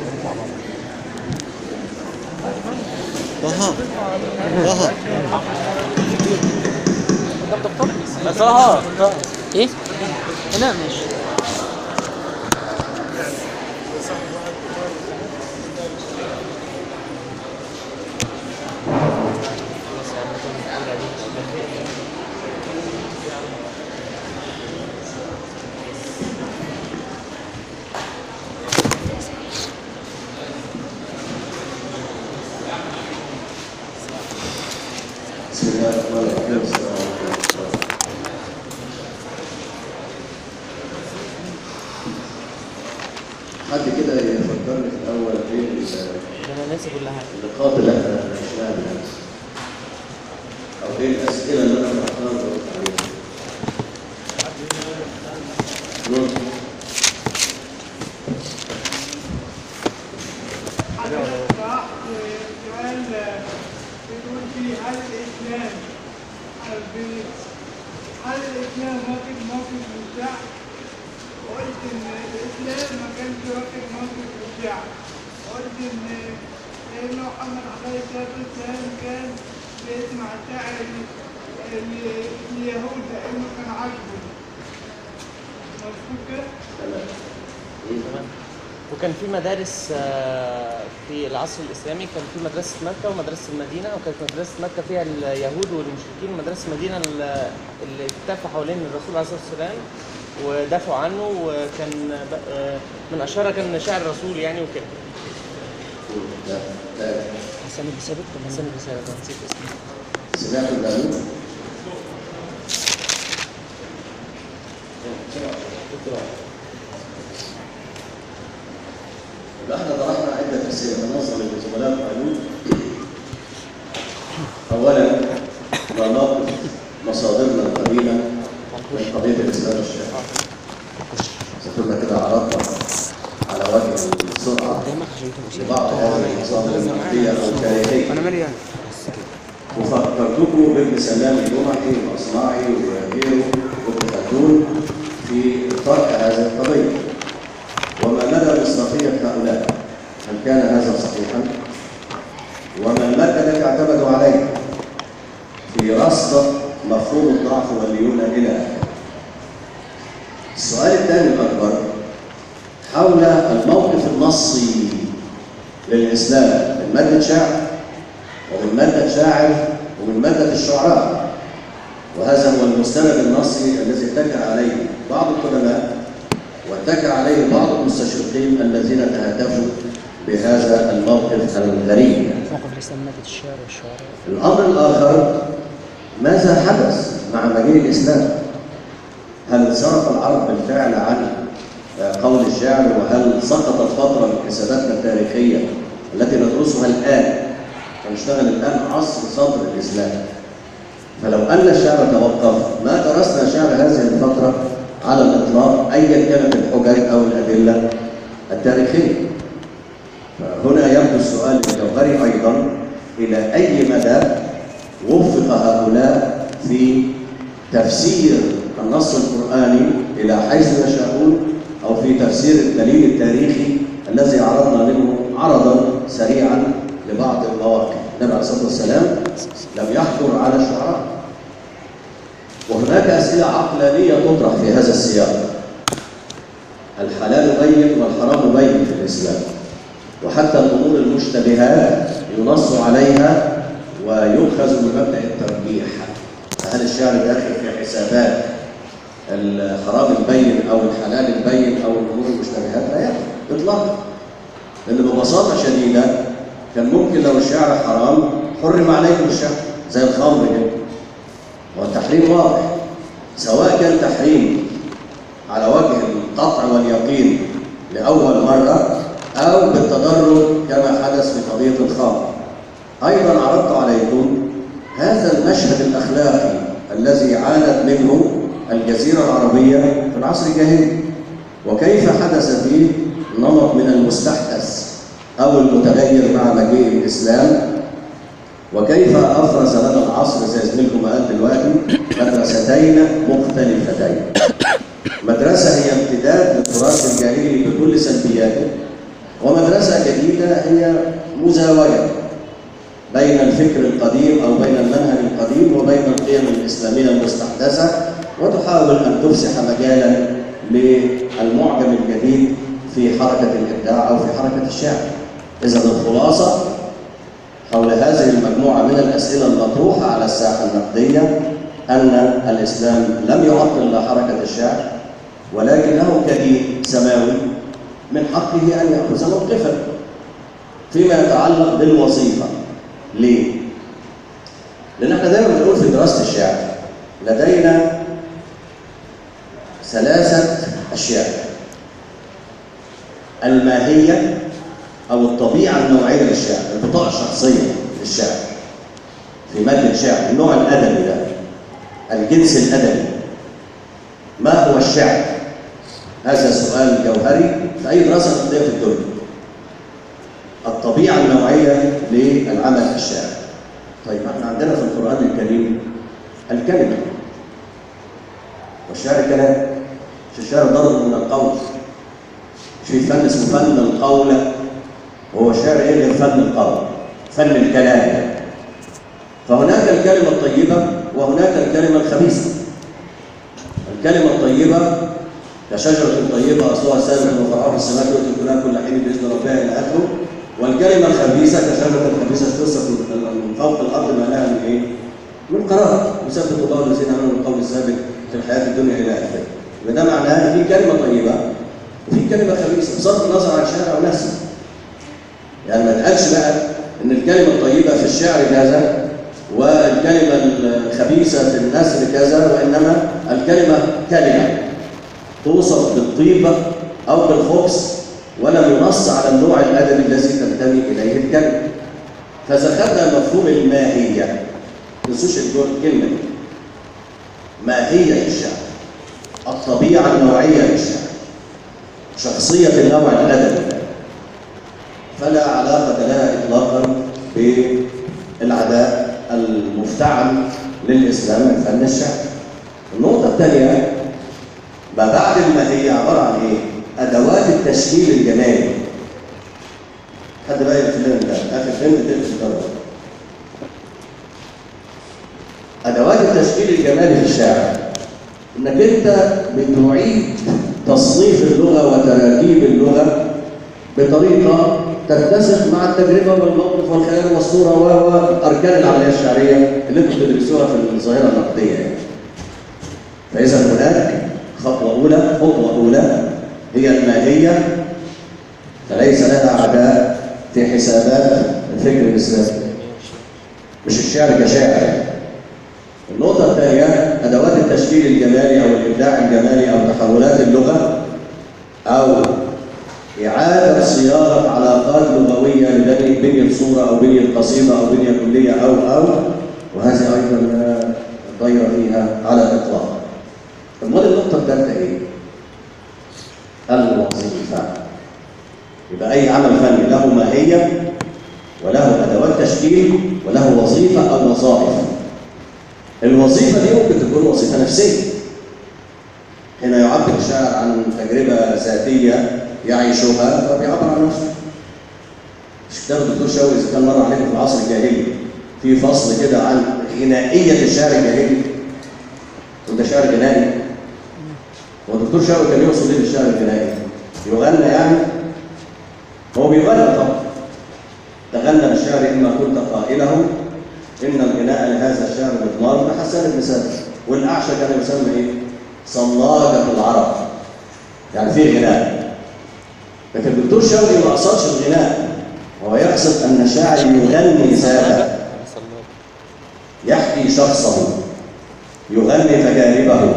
طه طه طه طه ايه؟ لا ماشي بسم الله الرحمن الرحيم السلام عليكم ورحمة الله. حد كده يفكرني في الأول إيه ال- انا ناسي كل حاجه النقاط اللي احنا ناقشناها بالأمس أو إيه الأسئلة اللي أنا طرحتها وجاوبت عليها نور. حضرتك طرحت سؤال بتقول فيه هل الإسلام هل- هل الإسلام واخد موقف من الشعب؟ وقلت إن الإسلام ما كانش واخد موقف من الشعب. قلت إن سيدنا محمد عليه الصلاة والسلام كان بيسمع شعر ال- ال- اليهود لأنه كان عاجبه. مظبوط كده؟ تمام. تمام وكان في مدارس آه، في العصر الاسلامي كان في مدرسه مكه ومدرسه المدينه وكانت مدرسه مكه فيها اليهود والمشركين ومدرسه المدينه ال- اللي التفوا حوالين الرسول عليه الصلاه والسلام ودافعوا عنه وكان ب- آه، من اشهرها كان شعر الرسول يعني وكده لا، لا. حسن بن ثابت حسن بن ثابت أنا نسيت اسمه سمعت القانون؟ يبقى احنا طرحنا عدة أسئلة ننظم للزملاء القانون أولا ما موقف مصادرنا القديمة من قضية الإسلام الشيعي إذا كنا كده عرضنا على وجه السرعة لبعض هذه المصادر النقدية أو التاريخية انا مالي يعني وفكرتكم بابن سلام الجمحي واصمعي وغيره وابن خلدون في طرح هذه القضيه وما مدى مصداقيه هؤلاء هل كان هذا صحيحا وما الماده التي اعتمدوا عليها في رصد مفهوم الضعف والليونه الى اخره السؤال الثاني الاكبر حول الموقف النصي للاسلام من ماده شعر ومن مادة شاعر ومن مادة الشعراء وهذا هو المستند النصي الذي اتكى عليه بعض القدماء واتكى عليه بعض المستشرقين الذين تهدفوا بهذا الموقف الغريب موقف الاسلام ماده الشعر والشعراء الأمر الآخر ماذا حدث مع مجيء الإسلام؟ هل صرف العرب بالفعل عن قول الشعر وهل سقطت فترة من حساباتنا التاريخية التي ندرسها الآن ونشتغل الآن عصر صدر الإسلام فلو أن الشعر توقف ما درسنا شعر هذه الفترة على الإطلاق أيا كانت الحجج أو الأدلة التاريخية فهنا يبدو السؤال الجوهري أيضا إلى أي مدى وفق هؤلاء في تفسير النص القرآني إلى حيث يشاءون أو في تفسير الدليل التاريخي الذي عرضنا منه عرضا سريعا لبعض المواقف النبي عليه الصلاة والسلام لم يحضر على الشعراء وهناك أسئلة عقلانية تطرح في هذا السياق الحلال بين والحرام بين في الإسلام وحتى الأمور المشتبهات ينص عليها ويؤخذ من مبدأ الترجيح فهل الشعر داخل في حسابات الحرام البين أو الحلال البين أو الأمور المشتبهات لا يدخل إطلاقا لأن ببساطة شديدة كان ممكن لو الشعر حرام حرم عليكم الشعر زي الخمر كده والتحريم واضح سواء كان تحريم على وجه القطع واليقين لأول مرة أو بالتدرج كما حدث في قضية الخمر أيضا عرضت عليكم هذا المشهد الأخلاقي الذي عانت منه الجزيرة العربية في العصر الجاهلي وكيف حدث فيه نمط من المستحدث أو المتغير مع مجيء الإسلام وكيف أفرز لنا العصر زي زميلكم ما قال دلوقتي مدرستين مختلفتين مدرسة هي امتداد للتراث الجاهلي بكل سلبياته ومدرسة جديدة هي مزاوية بين الفكر القديم أو بين المنهج القديم وبين القيم الإسلامية المستحدثة وتحاول أن تفسح مجالا للمعجم الجديد في حركة الإبداع أو في حركة الشعر إذا الخلاصة حول هذه المجموعة من الأسئلة المطروحة على الساحة النقدية أن الإسلام لم يعطل لا حركة الشعر ولكنه كدين سماوي من حقه أن يأخذ موقفا فيما يتعلق بالوظيفة ليه؟ لأن احنا دايما بنقول في دراسة الشعر لدينا ثلاثة أشياء الماهية أو الطبيعة النوعية للشعر البطاقة الشخصية للشعر في مادة شعر النوع الأدبي ده الجنس الأدبي ما هو الشعر؟ هذا سؤال جوهري في أي دراسة نقدية في الدنيا الطبيعة النوعية للعمل في الشعر طيب احنا عندنا في القرآن الكريم الكلمة والشعر كلام مش الشعر ضرب من القول مش في فن اسمه فن القول وهو الشعر ايه غير فن القول فن الكلام فهناك الكلمة الطيبة وهناك الكلمة الخبيثة الكلمة الطيبة كشجرة طيبة أصلها ثابت وفرعها في السماء تؤتي كلها كل حين بإذن ربها إلى آخره والكلمة الخبيثة كشجرة خبيثة تسقط من فوق الأرض ما لها من إيه؟ من قرار يثبت الله الذين آمنوا بالقول الثابت في الحياة الدنيا إلى آخره وده معناه إن في كلمة طيبة وفي كلمة خبيثة بصرف النظر عن شارع أو نفسه يعني ما تقالش بقى إن الكلمة الطيبة في الشعر كذا والكلمة الخبيثة في النثر كذا وإنما الكلمة كلمة توصف بالطيبة أو بالخبث ولم ينص على النوع الأدبي الذي تنتمي إليه الكلمة فإذا خدنا مفهوم الماهية ما تنسوش الكلمة دي ماهية الشعر الطبيعة النوعية للشعر شخصية النوع الأدبي فلا علاقة لها إطلاقا بالعداء المفتعل للإسلام من فن الشعر النقطة الثانية ما بعد الماهية عبارة عن إيه؟ أدوات التشكيل الجمالي حد بقى يقفل لنا ده آخر فيلم تقفل الدرجة أدوات التشكيل الجمالي في الشعر إنك أنت بتعيد تصنيف اللغة وتراكيب اللغة بطريقة تتسق مع التجربة والموقف والخيال والصورة وأركان العملية الشعرية اللي أنتم بتدرسوها في الظاهرة النقدية يعني. فإذا هناك خطوة أولى خطوة أولى هي الماهية فليس لها عداء في حسابات الفكر الإسلامي مش الشعر كشاعر النقطة الثانية أدوات التشكيل الجمالي أو الإبداع الجمالي أو تحولات اللغة أو إعادة صياغة علاقات لغوية لبني بنية صورة أو بنية قصيدة أو بنية كلية أو أو وهذه أيضا لا ضير فيها على الإطلاق. أمال النقطة الثالثة إيه؟ الوظيفة. يبقى أي عمل فني له ماهية وله أدوات تشكيل وله وظيفة أو وظائف. الوظيفة دي ممكن تكون وظيفة نفسية. هنا يعبر الشاعر عن تجربة ذاتية يعيشها فبيعبر عن نفسه. مش كتاب الدكتور شوقي إذا كان مر عليكم في العصر الجاهلي في فصل كده عن غنائية الشعر الجاهلي وده شعر غنائي هو الدكتور شوقي كان يقصد ايه بالشعر الغنائي؟ يغنى يعني؟ هو بيغنى طبعا تغنى بالشعر إما كنت قائله إن الغناء لهذا الشعر مضمار لحسان بن ثابت والأعشى كان يسمى إيه؟ صلاجة العرب يعني في غناء لكن الدكتور شوقي ما قصدش الغناء هو يقصد أن الشاعر يغني ذاته يحكي شخصه يغني تجاربه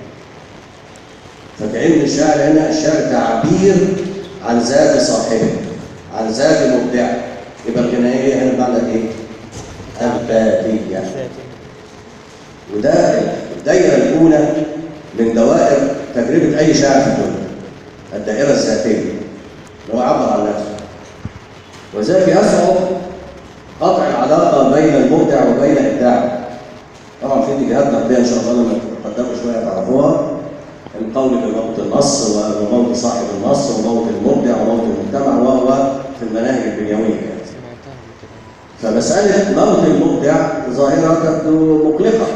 فكأن الشاعر هنا الشعر تعبير عن ذات صاحبه عن ذات مبدع يبقى الغنائية هنا بمعنى ايه؟ الذاتية وده الدائرة الأولى من دوائر تجربة أي شاعر في الدنيا الدائرة الذاتية اللي هو عبر عن نفسه وذلك يصعب قطع العلاقة بين المبدع وبين إبداعه طبعا في اتجاهات نقدية إن شاء الله لما تقدموا شوية تعرفوها القول بموت النص وموت صاحب النص وموت المبدع وموت المجتمع و مسألة موت المبدع ظاهرة تبدو مقلقة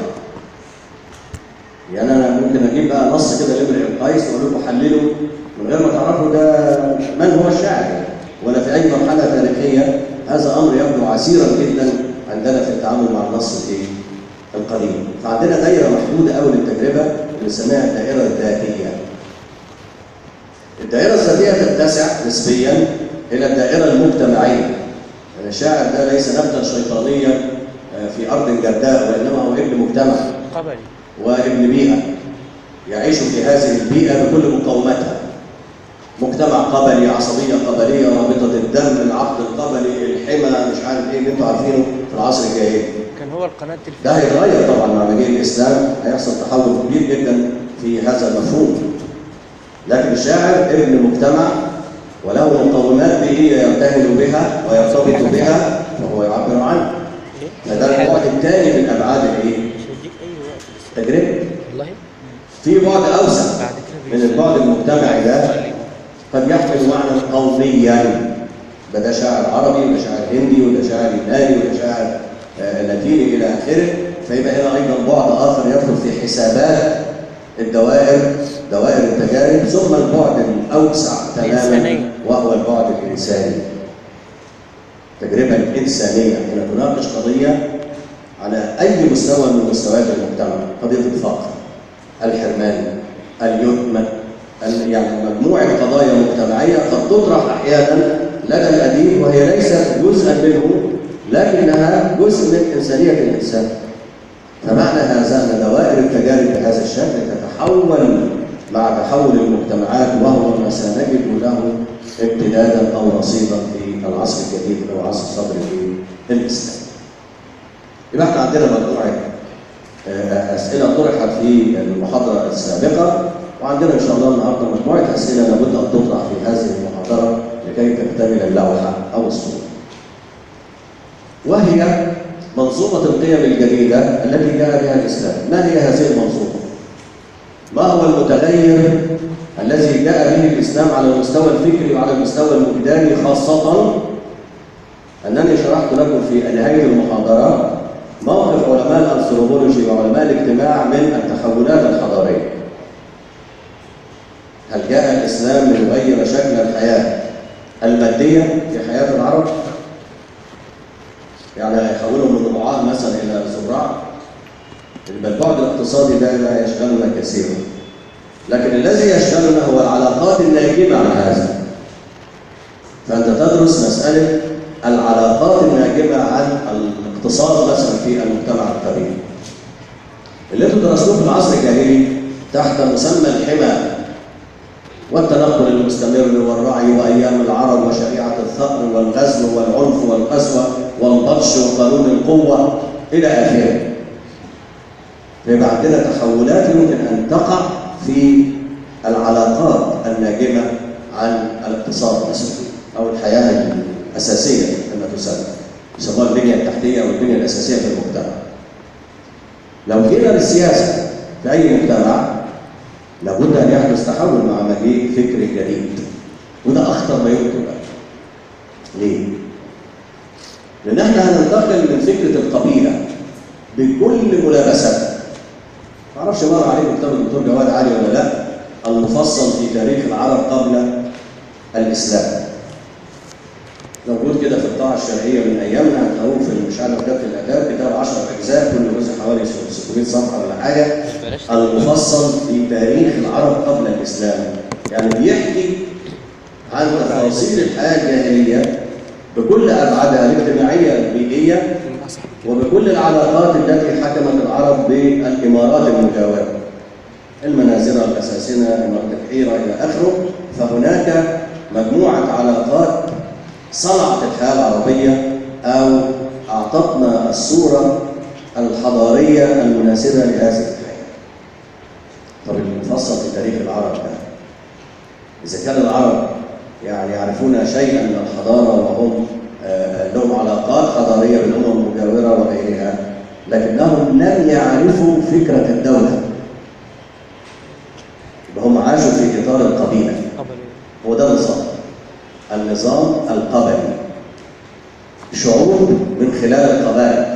يعني أنا ممكن أجيب بقى نص كده لابن القيس وأقول لكم حللوا من غير ما تعرفوا ده من هو الشاعر يعني. ولا في أي مرحلة تاريخية هذا أمر يبدو عسيرا جدا عندنا في التعامل مع النص الإيه؟ القديم فعندنا دايرة محدودة أوي للتجربة بنسميها الدائرة الذاتية الدائرة الذاتية تتسع نسبيا إلى الدائرة المجتمعية يعني الشاعر ده ليس نبتا شيطانيا آه، في أرض جرداء وإنما هو ابن مجتمع قبلي وابن بيئة يعيش في هذه البيئة بكل مقوماتها مجتمع قبلي عصبية قبلية رابطة الدم العقد القبلي الحمى مش عارف ايه اللي انتوا عارفينه في العصر الجاهلي كان هو القناه ده التلفزيونيه هيتغير طبعا مع مجيء الاسلام هيحصل تحول كبير جدا في هذا المفهوم لكن الشاعر ابن مجتمع وله مقومات بيئيه يرتهن بها ويرتبط بها فهو يعبر عنها فده البعد الثاني من ابعاد الايه؟ مش هيديك اي وقت التجربه والله في بعد اوسع بعد كده من البعد المجتمعي ده قد يحمل معنى قوميا ده ده شاعر عربي وده شاعر هندي وده شاعر يوناني وده شاعر آه، لاتيني الى اخره فيبقى هنا ايضا بعد اخر يدخل في حسابات الدوائر دوائر التجارب ثم البعد الاوسع تماما الإنسانية. وهو البعد الانساني التجربه الانسانيه هنا تناقش قضيه على اي مستوى من مستويات المجتمع قضيه الفقر الحرمان اليتم ال- يعني مجموعه قضايا مجتمعيه قد تطرح احيانا لدى الاديب وهي ليست جزءا منه لكنها جزء من انسانيه الانسان فمعنى هذا ان دوائر التجارب بهذا الشكل تتحول مع تحول المجتمعات وهو ما سنجد له امتدادا او نصيبا في العصر الجديد او عصر الصدر في الاسلام. يبقى احنا عندنا مجموعه آه، اسئله طرحت في المحاضره السابقه وعندنا ان شاء الله النهارده مجموعه اسئله لابد ان تطرح في هذه المحاضره لكي تكتمل اللوحه او الصوره. وهي منظومه القيم الجديده التي جاء بها الاسلام، ما هي هذه المنظومه؟ ما هو المتغير الذي جاء به الاسلام على المستوى الفكري وعلى المستوى الوجداني خاصه انني شرحت لكم في نهايه المحاضره موقف علماء الانثروبولوجي وعلماء الاجتماع من التحولات الحضاريه. هل جاء الاسلام ليغير شكل الحياه الماديه في حياه العرب؟ يعني هيحولهم من رعاة مثلا الى زراع يبقى البعد الاقتصادي ده لا يشغلنا كثيرا لكن الذي يشغلنا هو العلاقات الناجمه عن هذا فانت تدرس مساله العلاقات الناجمه عن الاقتصاد مثلا في المجتمع القديم اللي انتوا درستوه في العصر الجاهلي تحت مسمى الحمى والتنقل المستمر والرعي وايام العرب وشريعه الثأر والغزو والعنف والقسوه والبطش وقانون القوه الى اخره. فيبقى عندنا تحولات يمكن ان تقع في العلاقات الناجمه عن الاقتصاد مثلا او الحياه الاساسيه كما تسمى يسموها البنيه التحتيه او البنيه الاساسيه في المجتمع. لو جينا للسياسه في اي مجتمع لابد ان يحدث تحول مع مجيء فكر جديد وده اخطر ما يمكن بقى. ليه؟ لان احنا هننتقل من فكره القبيله بكل ملابساتها. ما اعرفش مر عليكم كتاب الدكتور جواد علي ولا لا المفصل في تاريخ العرب قبل الاسلام. موجود كده في الطاعه الشرعيه من ايامنا هتلاقوه في مش عارف كتاب الاداب كتاب 10 اجزاء كل جزء حوالي 600 صفحه ولا حاجه المفصل في تاريخ العرب قبل الإسلام يعني بيحكي عن تفاصيل الحياة الجاهلية بكل أبعادها الاجتماعية البيئية وبكل العلاقات التي حكمت العرب بالإمارات المجاورة المنازرة الأساسنة إمارة الحيرة إلى آخره فهناك مجموعة علاقات صنعت الحياة العربية أو أعطتنا الصورة الحضارية المناسبة لهذه الحياة طب المفصل في تاريخ العرب ده إذا كان العرب يعني يعرفون شيئا من الحضارة وهم آه، لهم علاقات حضارية بالأمم المجاورة وغيرها لكنهم لم يعرفوا فكرة الدولة يبقى هم عاشوا في إطار القبيلة قبلي هو ده النظام النظام القبلي شعوب من خلال القبائل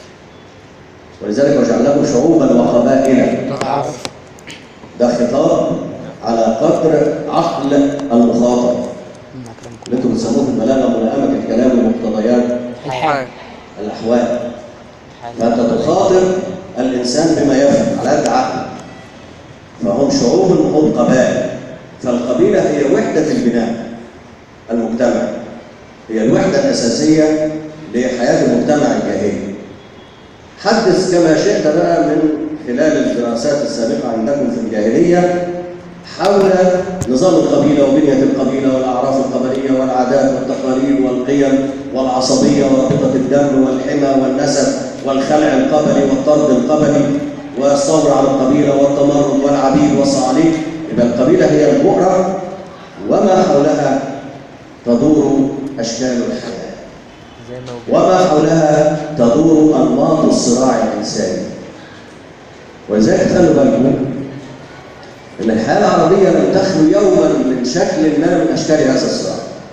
ولذلك وجعلناكم شعوبا وقبائل ده خطاب على قدر عقل المخاطب اللي انتم بتسموه في البلاغه ملائمه الكلام ومقتضيات الحال الاحوال فانت تخاطب الانسان بما يفهم على قد عقله فهم شعوب هم قبائل فالقبيله هي وحده البناء المجتمعي هي الوحده الاساسيه لحياه المجتمع الجاهلي حدث كما شئت بقى من خلال الدراسات السابقه عندكم في الجاهليه حول نظام القبيله وبنيه القبيله والاعراف القبليه والعادات والتقاليد والقيم والعصبيه ورابطه الدم والحمى والنسب والخلع القبلي والطرد القبلي والصبر على القبيله والتمرد والعبيد والصعاليك يبقى القبيله هي البؤره وما حولها تدور اشكال الحياه زي ما وما حولها تدور انماط الصراع الانساني ولذلك خلوا بالكم ان الحياه العربيه لم تخلو يوما من شكل ما من اشكال هذا الصراع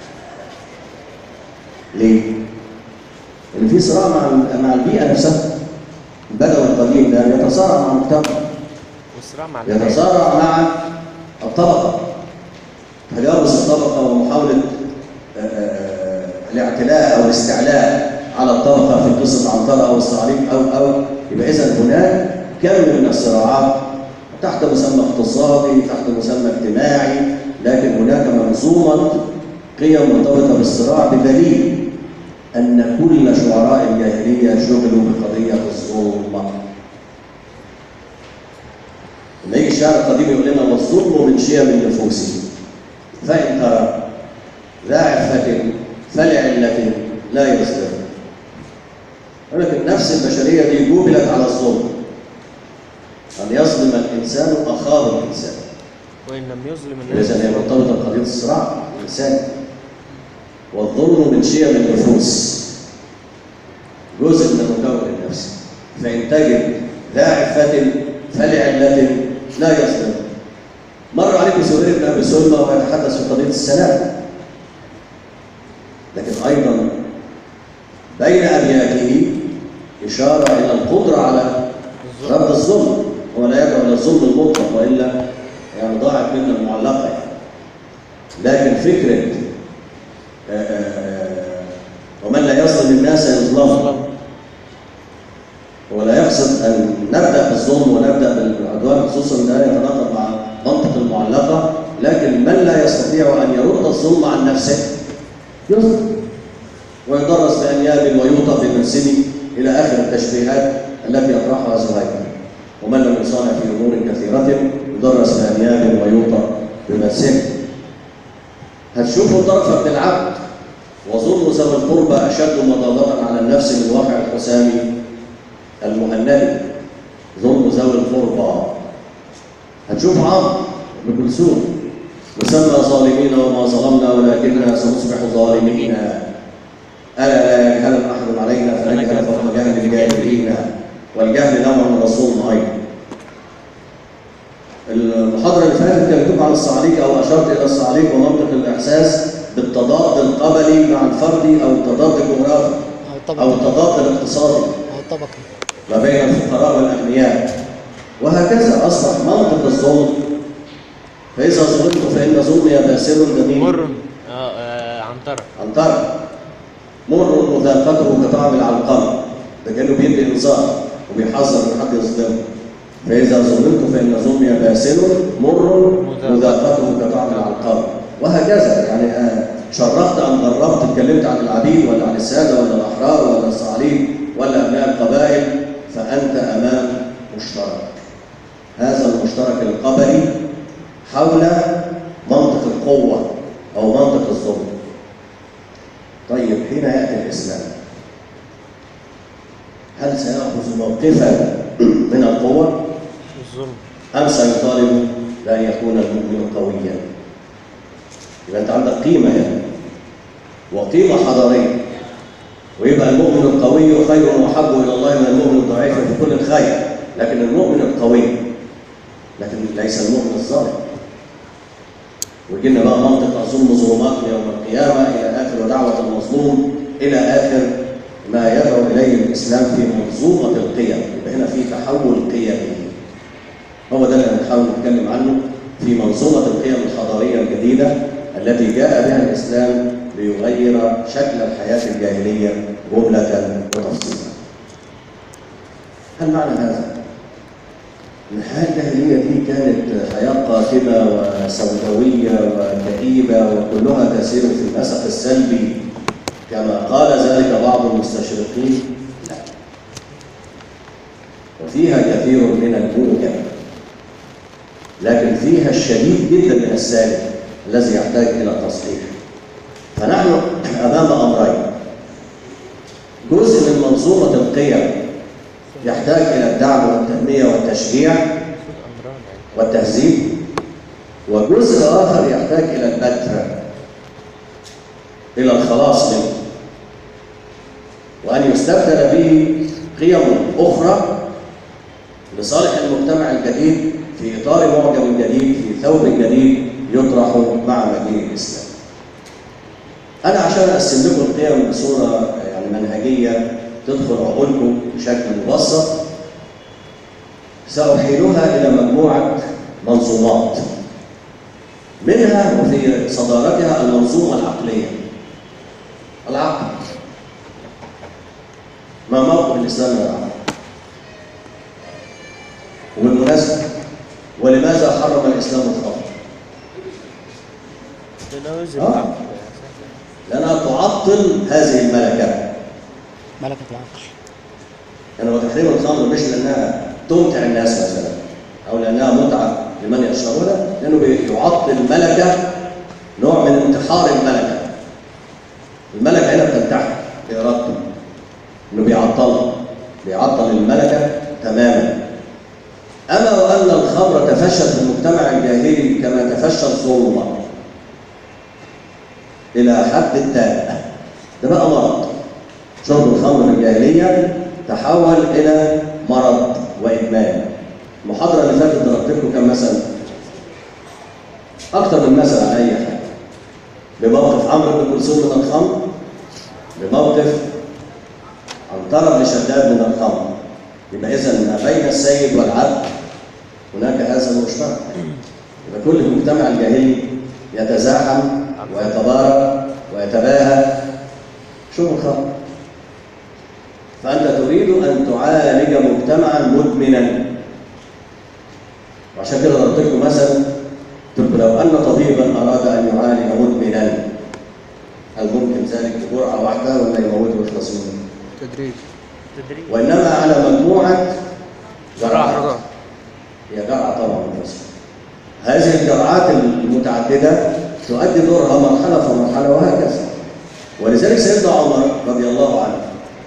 ليه؟ لان في صراع مع مع البيئه نفسها البدوي القديم ده يتصارع مع المجتمع والصراع مع الحال يتصارع مع الطبقة تجاوز الطبقة ومحاولة آه، آه، الاعتلاء أو الاستعلاء على الطبقة في قصة عنترة أو الصعاليك أو أو يبقى إذا هناك كم من الصراعات تحت مسمى اقتصادي تحت مسمى اجتماعي لكن هناك منظومة قيم مرتبطة بالصراع بدليل أن كل شعراء الجاهلية شغلوا بقضية الظلم لما يجي الشاعر القديم يقول لنا والظلم من شيم النفوس فإن ترى ذا عفة فلعلة لا يصدر يقول لك النفس البشرية دي جبلت على الظلم أن يظلم الإنسان أخاه الإنسان وإن لم يظلم الناس إذا هي مرتبطة بقضية الصراع الإنساني والظلم من شيم النفوس جزء من المكون النفسي فإن تجد ذا عفة فلعلة لا يظلم مر عليكم سهير بن أبي سلمى ويتحدث في قضية السلام لكن أيضا بين أبياته إشارة إلى القدرة على رد الظلم هو لا يدعو إلى الظلم المطلق وإلا يعني ضاعت منا المعلقة يعني. لكن فكرة آه، آه، ومن لا يظلم الناس يظلم هو لا يقصد ان نبدا بالظلم ونبدا بالعدوان خصوصا ده يتناقض مع منطق المعلقه لكن من لا يستطيع ان يرد الظلم عن نفسه يظلم ويدرس بانياب ويوطى بمنسم الى اخر التشبيهات التي يطرحها زهير ومن لم يصانع في امور كثيره يدرس بانياب ويوطى بمنسم هتشوفوا طرف ابن العبد وظلم ذوي القربى اشد مضاضه على النفس من واقع الحسامي المهندي ظلم ذوي القربى هتشوف عمرو بن كلثوم مسمى ظالمين وما ظلمنا ولكننا سنصبح ظالمين الا لا يجهل احد علينا فنجهل فوق جهل الجاهلين والجهل نوع من الظلم ايضا المحاضره اللي فاتت كانت عن الصعاليك او اشرت الى الصعاليك ومنطق الاحساس بالتضاد القبلي مع الفردي او التضاد الجغرافي أو او الطبقة التضاد الاقتصادي أو الطبقة ما بين الفقراء والاغنياء وهكذا اصبح منطق الظلم فاذا ظلمت فان ظلمي باسل جميل مر اه آه، عنترة عنتر مر مذاقته كطعم العلقمه ده كانه بيدي انذار وبيحذر من حد يظلمه فاذا ظلمت فان ظلمي باسل مر مذاقته كطعم العلقمه وهكذا يعني آه، شرفت ام غربت اتكلمت عن العبيد ولا عن الساده ولا الاحرار ولا الصعاليك ولا ابناء القبائل فانت امام مشترك هذا المشترك القبلي حول منطق القوه او منطق الظلم طيب حين ياتي الاسلام هل سياخذ موقفا من القوه الظلم ام سيطالب بان يكون المؤمن قويا يبقى انت عندك قيمه هنا وقيمه حضاريه ويبقى المؤمن القوي خير واحب الى الله من المؤمن الضعيف في كل الخير لكن المؤمن القوي لكن ليس المؤمن الظالم ويجي لنا بقى منطق الظلم ظلمات يوم القيامه الى اخر ودعوه المظلوم إلى آخر ما يدعو إليه الإسلام في منظومة القيم يبقى هنا في تحول قيمي هو ده اللي هنحاول نتكلم عنه في منظومة القيم الحضارية الجديدة التي جاء بها الإسلام ليغير شكل الحياة الجاهلية جملة وتفصيلا هل معنى هذا؟ إن الحياة الجاهلية دي كانت حياة قاتمة وسوداوية وكئيبة وكلها تسير في النسق السلبي كما قال ذلك بعض المستشرقين لا وفيها كثير من الموجب لكن فيها الشديد جدا من السالب الذي يحتاج الى تصحيح فنحن امام امرين جزء من منظومه القيم يحتاج الى الدعم والتنميه والتشجيع والتهذيب وجزء اخر يحتاج الى البتر الى الخلاص منه وان يستبدل به قيم اخرى لصالح المجتمع الجديد في اطار معجم جديد في ثوب جديد يطرح مع مجيء الاسلام. انا عشان اقسم لكم القيم بصوره يعني منهجيه تدخل عقولكم بشكل مبسط ساحيلها الى مجموعه منظومات منها وفي صدارتها المنظومه العقليه العقل ما موقف الاسلام من العقل وبالمناسبة ولماذا حرم الإسلام الخمر؟ لنوزن آه. لأنها تعطل هذه الملكة ملكة العقل يعني هو تحريم الخمر مش لأنها تمتع الناس مثلا أو لأنها متعة لمن يشربها لأنه بيعطل ملكة نوع من انتحار الملكة الملكة هنا بتنتحر بإرادته إنه بيعطلها بيعطل الملكة تماما أما وأن الخمر تفشت في المجتمع الجاهلي كما تفشى الظلمة إلى حد التام ده بقى مرض شرب الخمر في الجاهلية تحول إلى مرض وإدمان المحاضرة اللي فاتت ضربت لكم كم مثل أكثر من مثل على أي حاجة بموقف عمرو بن كلثوم من الخمر بموقف عنترة بن شداد من الخمر يبقى إذا ما بين السيد والعبد هناك هذا المشترك يبقى كل المجتمع الجاهلي يتزاحم ويتبارك ويتباهى شوف الخمر فأنت تريد أن تعالج مجتمعا مدمنا وعشان كده ضربت لكم مثل قلت لكم لو أن طبيبا أراد أن يعالج مدمنا هل ممكن ذلك بجرعة واحدة ولا يموته ويخلص منه؟ تدريج تدريب وإنما على مجموعة جرعات جرعة. هي جرعة طبعا منفصلة هذه الجرعات المتعددة تؤدي دورها مرحلة فمرحلة وهكذا ولذلك سيدنا عمر رضي الله عنه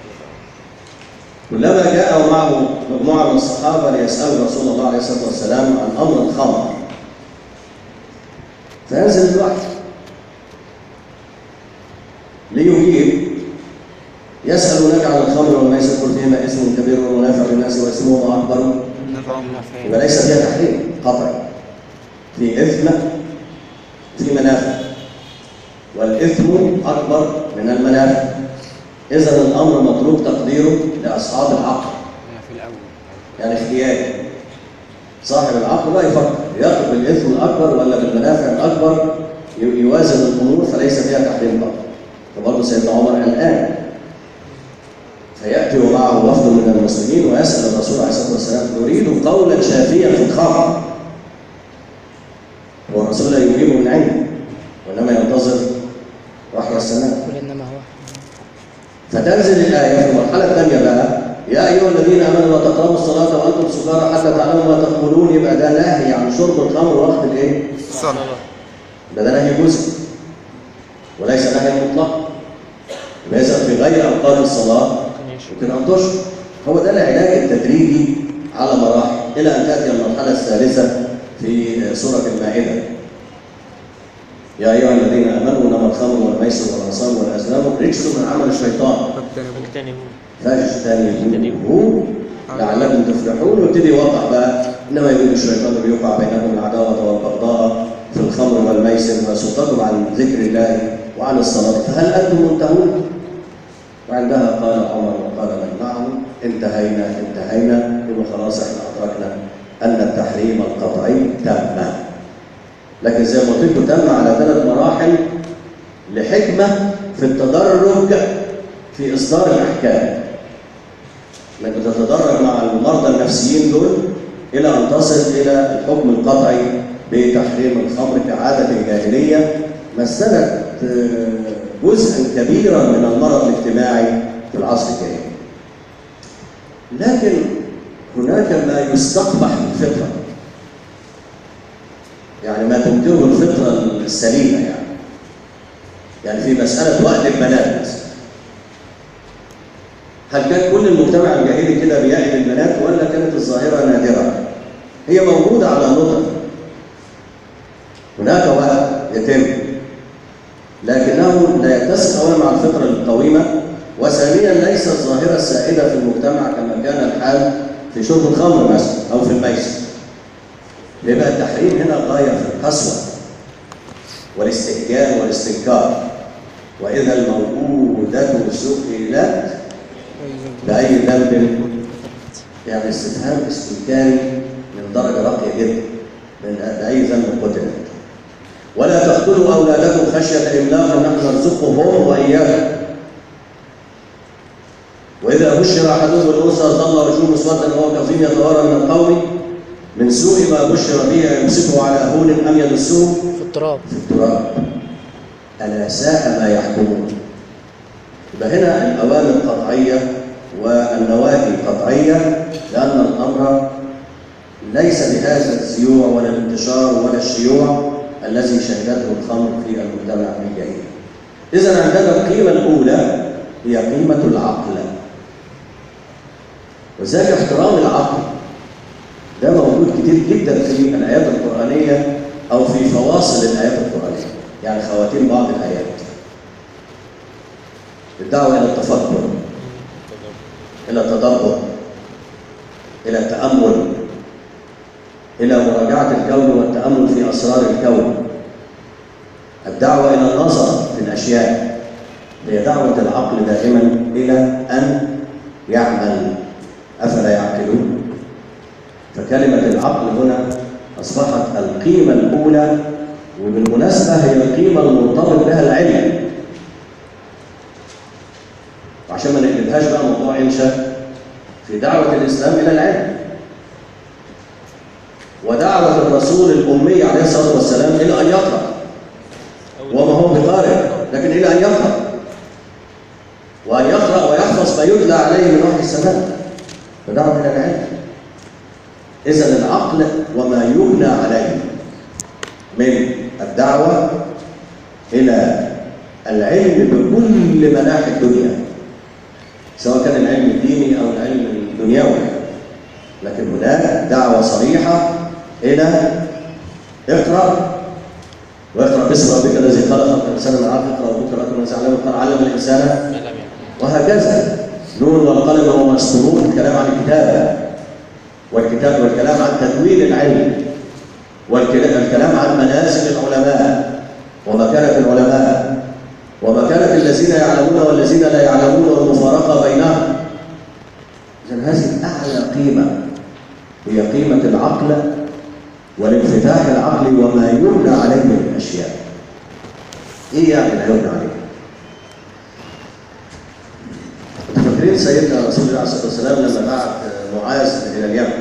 كلما جاء معه مجموعة من الصحابة ليسألوا رسول الله عليه الصلاة والسلام عن أمر الخمر فينزل الوحي ليجيب يسألونك عن الخمر والميسر قل فيهما اسم كبير ومنافع للناس واسمهما أكبر يبقى ليس فيها تحريم قطعي في إثم في منافع والإثم أكبر من المنافع إذا الأمر متروك تقديره لأصحاب العقل في الأول يعني اختياري صاحب العقل بقى يفكر ياخذ بالإثم الأكبر ولا بالمنافع الأكبر ي- يوازن الأمور فليس فيها تحريم قطعي فبرضه سيدنا عمر الآن فيأتي ومعه وفد من المسلمين ويسأل الرسول عليه الصلاة والسلام يريد قولا شافيا في الخمر هو الرسول لا يجيبه من عنده وإنما ينتظر وحي السماء قل إنما هو فتنزل الآية في المرحلة الثانية بقى يا أيها الذين آمنوا لا تقربوا الصلاة وأنتم سكارى حتى تعلموا ما تقولون يبقى ده نهي عن شرب الخمر وقت الإيه؟ الصلاة يبقى ده نهي جزء وليس نهي مطلق يبقى إذا في غير أوقات الصلاة يمكن أن تشرب هو ده العلاج التدريجي على مراحل إلى أن تأتي المرحلة الثالثة في سورة المائدة يا أيها الذين آمنوا إنما الخمر والميسر والأنصار والأزلام رجس من عمل الشيطان اجتنبوه فاجتنبوه لعلكم تفلحون ويبتدي يوضح بقى انما يريد الشيطان ان يوقع بينكم العداوه والبغضاء في الخمر والميسر ويصدكم عن ذكر الله وعن الصلاه فهل انتم منتهون؟ وعندها قال عمر وقال من معه انتهينا انتهينا يبقى خلاص احنا ادركنا ان التحريم القطعي تم لكن زي ما قلت لكم تم على ثلاث مراحل لحكمه في التدرج في اصدار الاحكام انك بتتدرج مع المرضى النفسيين دول الى ان تصل الى الحكم القطعي بتحريم الخمر كعاده جاهليه مثلت آه، جزءا كبيرا من المرض الاجتماعي في العصر الجاهلي. لكن هناك ما يستقبح بالفطره. يعني ما تنكره الفطره السليمه يعني. يعني في مساله وقت البنات مثلا. هل كان كل المجتمع الجاهلي كده بيعد البنات ولا كانت الظاهره نادره؟ هي موجوده على نقطه. هناك وقت يتم لكنه لا يتسق أولا مع الفطرة القويمة وثانيا ليست الظاهرة السائدة في المجتمع كما كان الحال في شرب الخمر مثلا أو في الميسر يبقى التحريم هنا غاية في القسوة والاستهجان والاستنكار وإذا الموءودة سئلت بأي ذنب يعني استفهام استنكاري من درجة راقية جدا من بأي ذنب قتلت ولا تقتلوا أولادكم خشية إملاق نحن نرزقهم وإياكم وإذا بشر أحدهم بالأنثى ظل وجهه مسودا وهو كظيم يتوارى من القوم من سوء ما بشر به يمسكه على هون أم يدسه في التراب في التراب ألا ساء ما يحكمون يبقى هنا الأوامر قطعية والنواهي قطعية لأن الأمر ليس بهذا الزيوع ولا الانتشار ولا الشيوع الذي شهدته الخمر في المجتمع الجاهلي. إذا عندنا القيمة الأولى هي قيمة العقل. وذلك احترام العقل ده موجود كتير جدا في الآيات القرآنية أو في فواصل الآيات القرآنية، يعني خواتيم بعض الآيات. الدعوة إلى التفكر إلى التدبر إلى التأمل إلى مراجعة الكون والتأمل في أسرار الكون الدعوة إلى النظر في الأشياء هي دعوة العقل دائما إلى أن يعمل أفلا يعقلون فكلمة العقل هنا أصبحت القيمة الأولى وبالمناسبة هي القيمة المرتبط بها العلم وعشان ما نقلبهاش بقى موضوع إنشاء في دعوة الإسلام إلى العلم ودعوة الرسول الأمي عليه الصلاة والسلام إلى أن يقرأ وما هو بقارئ لكن إلى أن يقرأ وأن يقرأ ويحفظ ما يتلى عليه من وحي السماء فدعوة إلى العلم إذا العقل وما يبنى عليه من الدعوة إلى العلم بكل مناحي الدنيا سواء كان العلم الديني أو العلم الدنيوي لكن هناك دعوة صريحة إلى اقرأ واقرأ باسم ربك الذي خلق الإنسان من علق اقرأ ربك الأكرم الذي علم القرآن علم الإنسان ما لم يعلم وهكذا نون والقلم وما يسطرون الكلام عن الكتابة والكتاب والكلام عن تدوين العلم والكلام عن منازل العلماء ومكانة العلماء ومكانة الذين يعلمون والذين لا يعلمون والمفارقة بينهم إذن هذه أعلى قيمة هي قيمة العقل والانفتاح العقلي وما يبنى عليه من الأشياء إيه يعني لا يبنى عليه؟ انتوا فاكرين سيدنا رسول الله عليه الصلاه والسلام لما بعت معاذ الى اليمن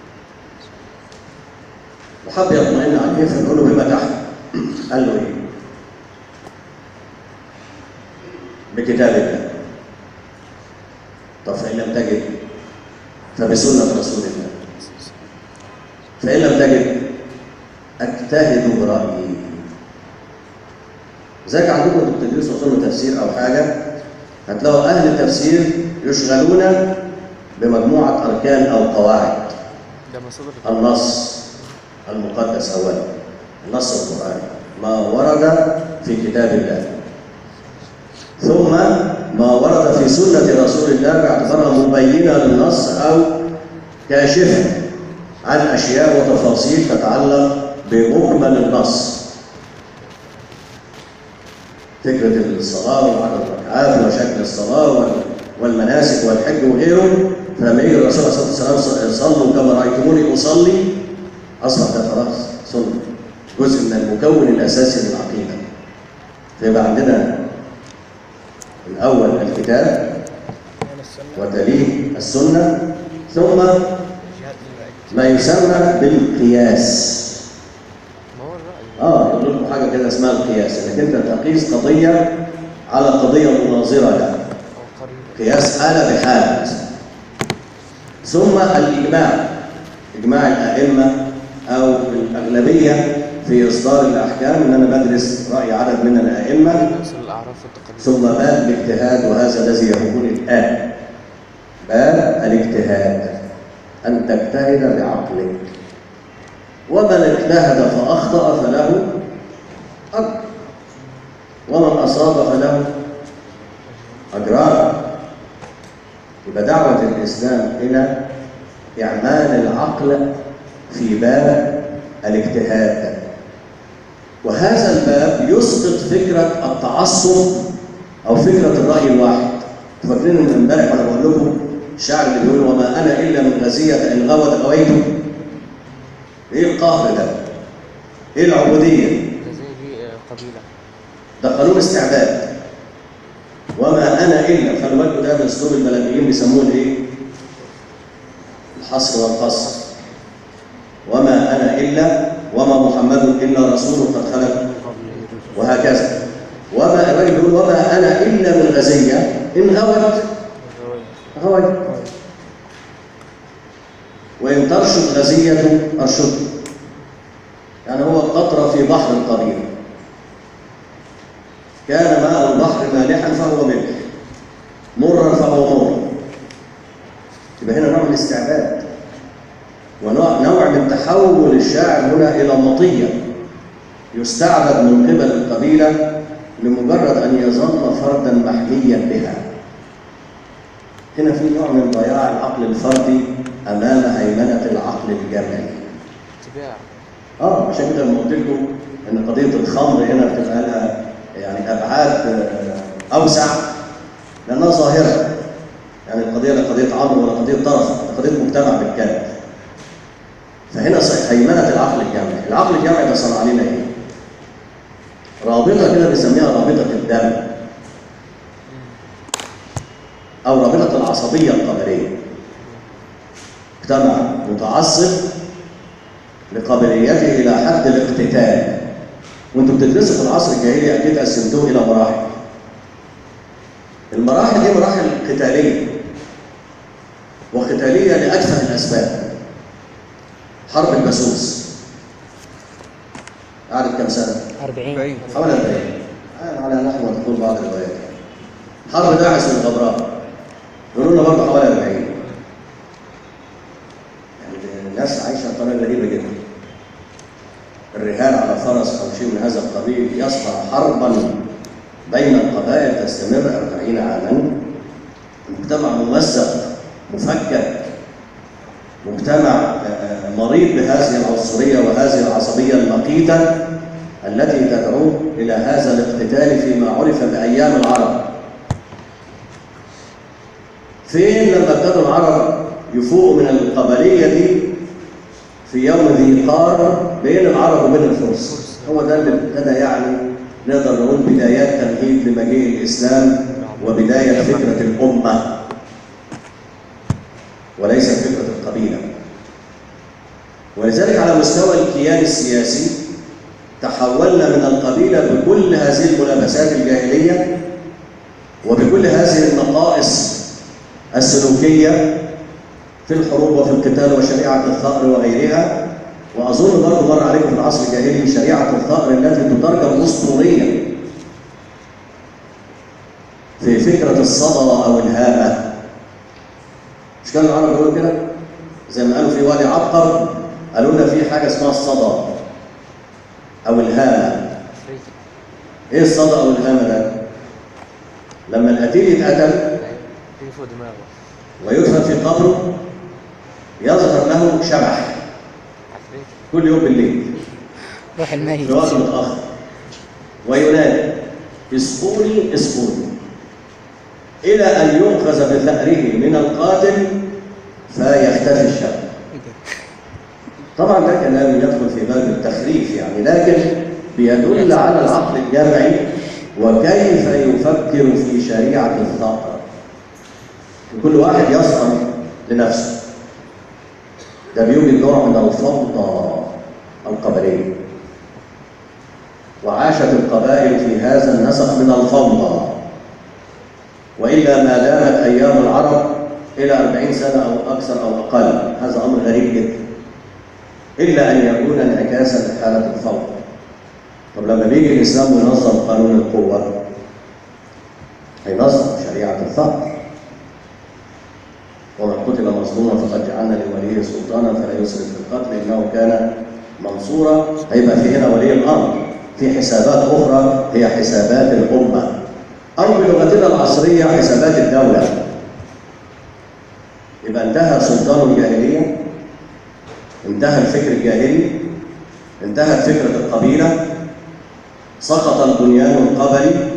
وحب يطمئن عليه فنقول له بما تحت قال له ايه؟ بكتاب الله طب فان لم تجد فبسنه رسول الله فان لم تجد اجتهد برايي زيك عندكم انتوا بتدرسوا اصول تفسير او حاجه هتلاقوا أهل التفسير يشغلون بمجموعة أركان أو قواعد ده مصادر النص المقدس أولا النص القرآني ما ورد في كتاب الله ثم ما ورد في سنة رسول الله باعتبارها مبينة للنص أو كاشفة عن أشياء وتفاصيل تتعلق بمجمل النص فكرة الصلاة وعدد الركعات وشكل الصلاة وال- والمناسك والحج وغيره فلما يجي الرسول عليه الصلاة والسلام ص- صلوا كما رأيتموني أصلي أصبح ده خلاص سنة جزء من المكون الأساسي للعقيدة فيبقى عندنا الأول الكتاب وتليه السنة ثم ما يسمى بالقياس ما هو الرأي اه يقول لكم حاجه كده اسمها القياس انك انت تقيس قضيه على قضيه مناظره لها أو قريب قياس حاله بحاله ثم الاجماع اجماع الائمه او الاغلبيه في اصدار الاحكام ان انا بدرس راي عدد من الائمه نفس الأعراف والتقاليد ثم باب الاجتهاد وهذا الذي يهمني الآن باب الاجتهاد أن تجتهد بعقلك ومن اجتهد فأخطأ فله أجر ومن أصاب فله أجران يبقى دعوة الإسلام إلى إعمال العقل في باب الاجتهاد وهذا الباب يسقط فكرة التعصب أو فكرة الرأي الواحد انتوا فاكرين من امبارح وأنا بقول لكم الشاعر اللي بيقول وما أنا إلا من غزية إن غوت غويته إيه القهر ده؟ إيه العبودية؟ ده زي دي آه، قبيلة ده قانون استعباد وما انا الا خلي بالكم ده من اسلوب البلديين بيسموه الايه؟ الحصر والقصر وما انا الا وما محمد الا رسول قد خلق وهكذا وما الراجل بيقول وما انا الا من غزيه ان غوت غوت وان ترشد غزيه ارشد يعني هو قطره في بحر طويل كان ماء البحر مالحا فهو ملح مرا فهو مر يبقى هنا نوع من الاستعباد ونوع نوع من تحول الشاعر هنا الى مطيه يستعبد من قبل القبيله لمجرد ان يظل فردا محميا بها هنا في نوع من ضياع العقل الفردي امام هيمنه العقل الجمعي اتباع اه عشان كده لما قلت لكم ان قضيه الخمر هنا بتبقى لها يعني ابعاد آه، اوسع لانها ظاهره يعني القضيه لا قضيه عمرو ولا قضيه طرف ده قضيه مجتمع بالكامل فهنا ص- هيمنه العقل الجمعي العقل الجمعي ده صنع لنا ايه رابطه كده بنسميها رابطه الدم او رابطه العصبيه القبليه مجتمع متعصب لقابليته الى حد الاقتتال وانتم بتدرسوا في العصر الجاهلي اكيد قسمتوه الى مراحل المراحل دي مراحل قتاليه وقتاليه لاتفه الاسباب حرب البسوس قعدت كم سنه؟ 40 حوالي 40 آه، على نحو ما تقول بعض الروايات حرب داعش والغبراء يقولوا لنا برضه حوالي 40 يعني الناس عايشه بطريقه غريبه جدا الرهان على فرس او شيء من هذا القبيل يصنع حربا بين القبائل تستمر 40 عاما مجتمع ممزق مفكك مجتمع آه، مريض بهذه العنصريه وهذه العصبيه المقيته التي تدعو الى هذا الاقتتال فيما عرف بايام العرب. فين لما ابتدوا العرب يفوقوا من القبليه دي في يوم ذي قار بين العرب وبين الفرس. هو ده اللي ابتدى يعني نقدر نقول بدايات تمهيد لمجيء الاسلام وبدايه فكره الامه وليس فكره القبيله. ولذلك على مستوى الكيان السياسي تحولنا من القبيلة بكل هذه الملابسات الجاهلية وبكل هذه النقائص السلوكية في الحروب وفي القتال وشريعة الثأر وغيرها وأظن برضه مر عليكم في العصر الجاهلي شريعة الثأر التي تترجم أسطوريا في فكرة الصدى أو الهامة مش كانوا العرب بيقولوا كده؟ زي ما قالوا في وادي عبقر قالوا لنا في حاجة اسمها الصدى أو الهامة إيه الصدى أو الهامة ده؟ لما القتيل يتقتل تيجي فوق دماغه ويدفن في قبره يظهر له شبح عفريت كل يوم بالليل روح الميت في وقت متأخر وينادي اسقوني اسقوني إلى أن يؤخذ بثأره من القاتل فيختفي الشاب طبعا ده كلام يدخل في باب التخريف يعني لكن بيدل على العقل الجمعي وكيف يفكر في شريعة الثأر كل واحد يصطن لنفسه ده بيوجد نوع من الفوضى القبلية وعاشت القبائل في هذا النسق من الفوضى وإلا ما دامت أيام العرب إلى أربعين سنة أو أكثر أو أقل هذا أمر غريب جدا إلا أن يكون انعكاسا لحالة الفوضى طب لما بيجي الإسلام ينظم قانون القوة هينظم شريعة الثأر ومن قتل مظلوما فقد جعلنا لوليه سلطانا فلا يسرف في القتل انه كان منصورا هيبقى في هنا ولي الامر في حسابات اخرى هي حسابات الامه او بلغتنا العصريه حسابات الدوله يبقى انتهى سلطان الجاهليه انتهى الفكر الجاهلي انتهت فكره القبيله سقط البنيان القبلي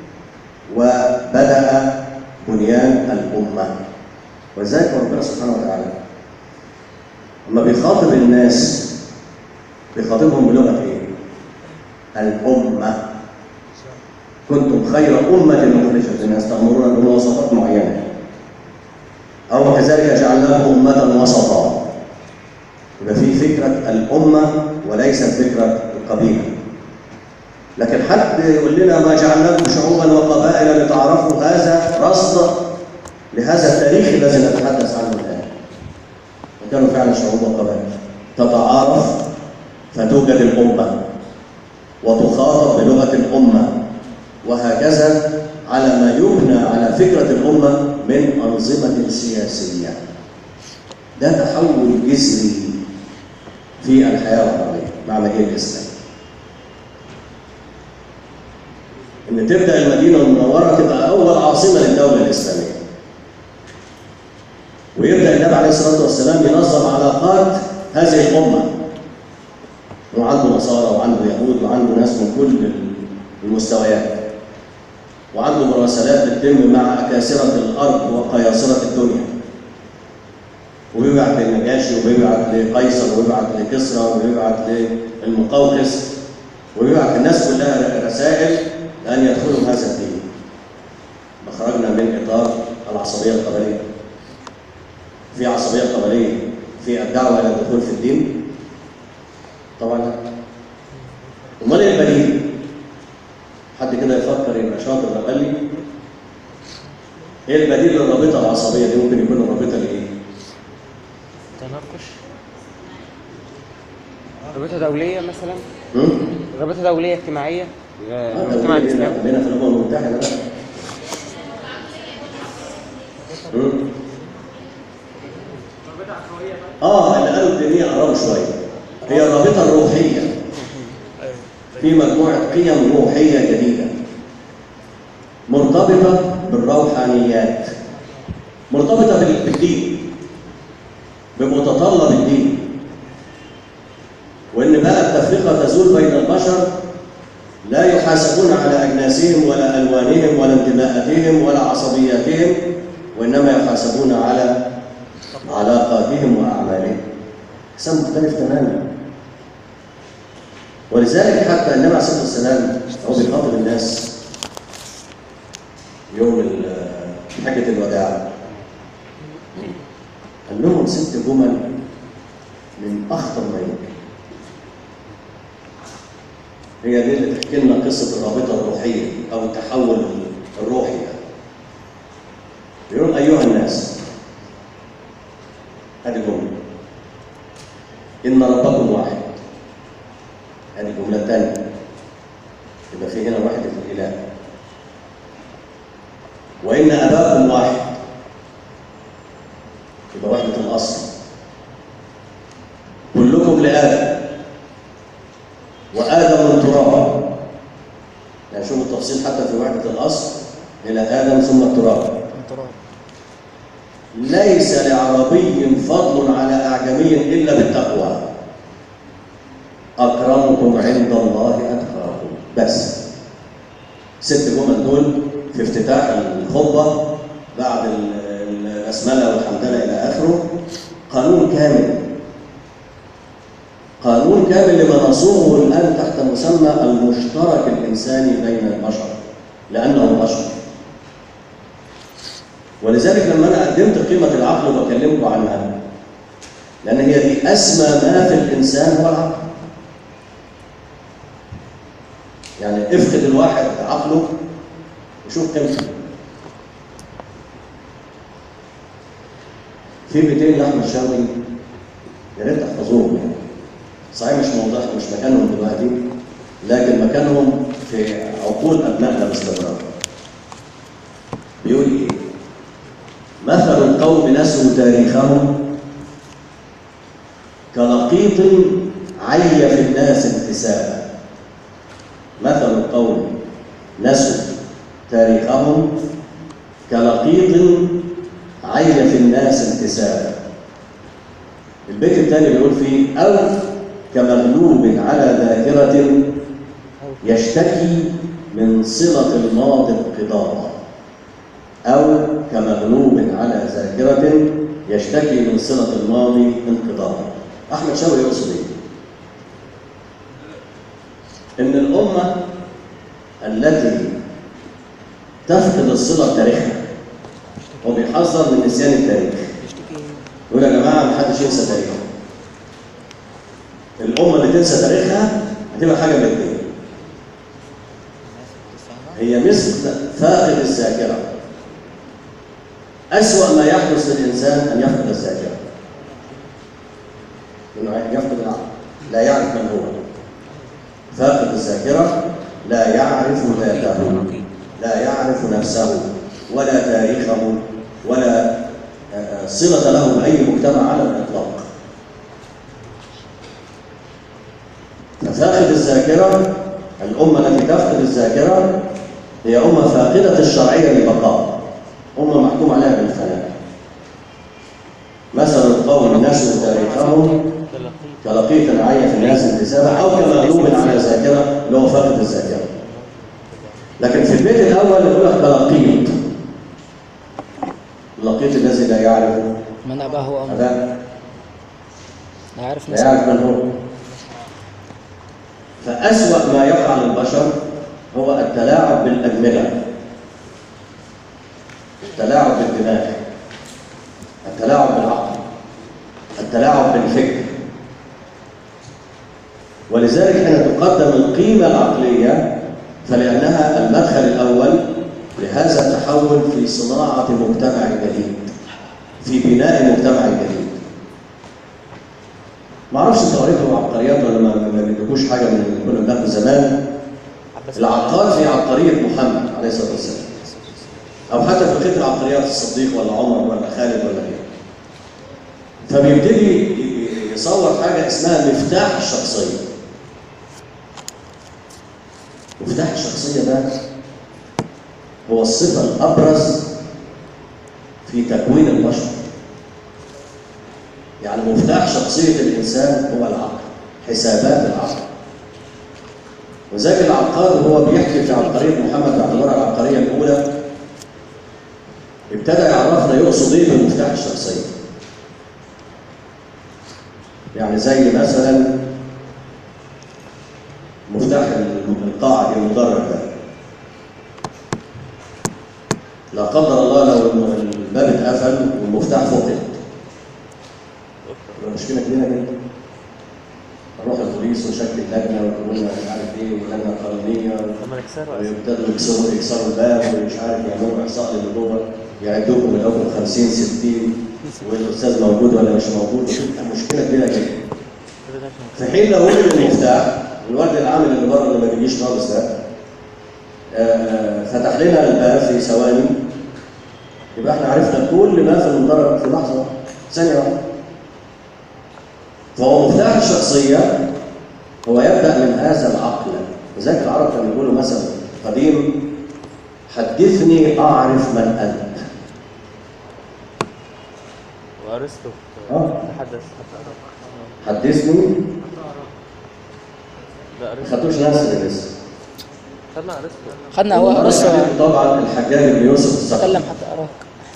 وبدا بنيان الامه ولذلك ربنا سبحانه وتعالى لما بيخاطب الناس بيخاطبهم بلغه ايه؟ الامه كنتم خير امه مخرجه للناس تامرون بمواصفات معينه او كذلك جعلناكم امه وسطا يبقى في فكره الامه وليست فكره القبيله لكن حد يقول لنا ما جعلناكم شعوبا وقبائل لتعرفوا هذا رصد لهذا التاريخ الذي نتحدث عنه الآن وكانوا فعلا شعوب وقبائل تتعارف فتوجد الأمة وتخاطب بلغة الأمة وهكذا على ما يبنى على فكرة الأمة من أنظمة سياسية ده تحول جذري في الحياة العربية مع مجيء الإسلام إن تبدأ المدينة المنورة تبقى أول عاصمة للدولة الإسلامية ويبدا النبي عليه الصلاه والسلام ينظم علاقات هذه الامه وعنده نصارى وعنده يهود وعنده ناس من كل المستويات وعنده مراسلات بتتم مع اكاسره الارض وقياصره الدنيا وبيبعت للنجاشي وبيبعت لقيصر وبيبعت لكسرى وبيبعت للمقوقس وبيبعت للناس كلها رسائل لان يدخلوا هذا الدين خرجنا من اطار العصبيه القبليه في عصبية قبلية في الدعوة إلى الدخول في الدين؟ طبعا لا. أمال إيه البديل؟ حد كده يفكر يبقى شاطر لو قال لي إيه البديل للرابطة العصبية دي ممكن يكون الرابطة لإيه؟ تناقش رابطة دولية مثلا هم؟ رابطة دولية اجتماعية آه، المجتمع ده الإسلامي خلينا في الأمم المتحدة بقى. هم؟ اه اللي قالوا الدينية قربوا شوية هي الرابطة الروحية في مجموعة قيم روحية جديدة مرتبطة بالروحانيات مرتبطة بال- بالدين بمتطلب الدين وإن بقى التفرقة تزول بين البشر لا يحاسبون على أجناسهم ولا ألوانهم ولا انتماءاتهم ولا عصبياتهم وإنما يحاسبون على علاقاتهم وأعمالهم حساب مختلف تماما ولذلك حتى النبي عليه الصلاة والسلام هو بيخاطب الناس يوم ال- حجة الوداع قال لهم ست جمل من أخطر ما يمكن هي دي اللي تحكي لنا قصة الرابطة الروحية أو التحول الروحي ده. يقول أيها الناس هذه جملة إن ربكم واحد هذه الجملة الثانية يبقى في هنا وحدة الإله وإن أباكم واحد يبقى وحدة الأصل كلكم لآدم وآدم من تراب يعني شوف التفصيل حتى في وحدة الأصل إلى آدم ثم التراب ليس لعربي فضل على أعجمي إلا بالتقوى أكرمكم عند الله أتقاكم بس ست في افتتاح الخطبة بعد ال- البسملة والحمدلة إلى آخره قانون كامل قانون كامل لما نصوغه الآن تحت مسمى المشترك الإنساني بين البشر لأنه بشر ولذلك لما أنا قدمت قيمة العقل وبكلمكم عنها لأن هي دي أسمى ما في الإنسان هو العقل يعني افقد الواحد عقله وشوف قيمته في بيتين لأحمد شوقي يا ريت تحفظوهم يعني صحيح مش موضوع مش مكانهم دلوقتي لكن مكانهم في عقول أبنائنا باستمرار بيقول إيه؟ مثل القوم نسوا تاريخهم كلقيط عي في الناس انتسابا مثل القوم نسوا تاريخهم كلقيط عي في الناس انتسابا البيت الثاني بيقول فيه أو كمغلوب على ذاكرة يشتكي من صلة الماضي انقضاضا أو كمغلوب على ذاكرة يشتكي من صلة الماضي انقضاضا أحمد شوقي يقصد إيه؟ إن الأمة التي تفقد الصلة بتاريخها وبيحذر من نسيان التاريخ يقول يا جماعة محدش ينسى تاريخه الأمة اللي تنسى تاريخها هتبقى حاجة من الاثنين هي مثل فاقد الذاكرة أسوأ ما يحدث للإنسان أن يفقد الذاكرة إنه يفقد العقل لا يعرف من هو فاقد الذاكرة لا يعرف ذاته لا يعرف نفسه ولا تاريخه ولا آه، صلة له بأي مجتمع على الإطلاق ففاقد الذاكرة الأمة التي تفقد الذاكرة هي أمة فاقدة الشرعية للبقاء أمة محكوم عليها بالفناء مثل القوم نسوا تاريخهم كلقيط عي في الناس انتسابا أو كمغلوب على ذاكرة اللي هو فاقد الذاكرة لكن في البيت الأول يقول لك كلقيط اللقيط الذي لا يعرف من أباه أم هذا لا عارف لا يعرف من هو فأسوأ ما يقع للبشر هو التلاعب بالأدمغة التلاعب بالدماغ التلاعب بالعقل التلاعب بالفكر ولذلك حين تقدم القيمة العقلية فلأنها المدخل الأول لهذا التحول في صناعة مجتمع جديد في بناء مجتمع جديد ما اعرفش انتوا قريتوا عبقريات ولا ما ما بيدوكوش حاجه من اللي كنا بناخده زمان العبقار في عبقريه محمد عليه الصلاه والسلام او حتى في بقيه العبقريات الصديق ولا عمر ولا خالد ولا غيره فبيبتدي ي- يصور حاجه اسمها مفتاح الشخصيه مفتاح الشخصيه ده هو الصفه الابرز في تكوين البشر يعني مفتاح شخصية الإنسان هو العقل حسابات العقل وذلك العقاد هو بيحكي في عبقرية محمد باعتبارها العبقرية الأولى ابتدى يعرفنا يقصد إيه بمفتاح الشخصية يعني زي مثلا مفتاح القاعة المدرج ده لا قدر الله لو الباب اتقفل والمفتاح فقد تبقى مشكله كبيره جدا نروح البوليس ونشكل لجنه ويقولوا لنا مش عارف ايه ولجنه قانونيه طب نكسرها ويبتدوا يكسروا يكسروا الباب ومش عارف يعملوا احصاء للجوه يعدوكم من اول 50 60 والاستاذ موجود ولا مش موجود بتبقى مشكله كبيره جدا في حين لو وجد المفتاح الورد العامل اللي بره اللي ما بيجيش خالص ده آه، فتح لنا الباب في ثواني يبقى احنا عرفنا كل ما في المدرج في لحظه واحدة، ثانيه واحده فهو مفتاح الشخصيه هو يبدا من هذا العقل لذلك العرب كانوا يقولوا مثلا قديم حدثني اعرف من انت وارسطو آه. تحدث حدثني لا ما ارسطو خدتوش نفس لسه خدنا ارسطو خدنا هو ارسطو طبعا الحجاج بن يوسف الثقفي تكلم حتى اراك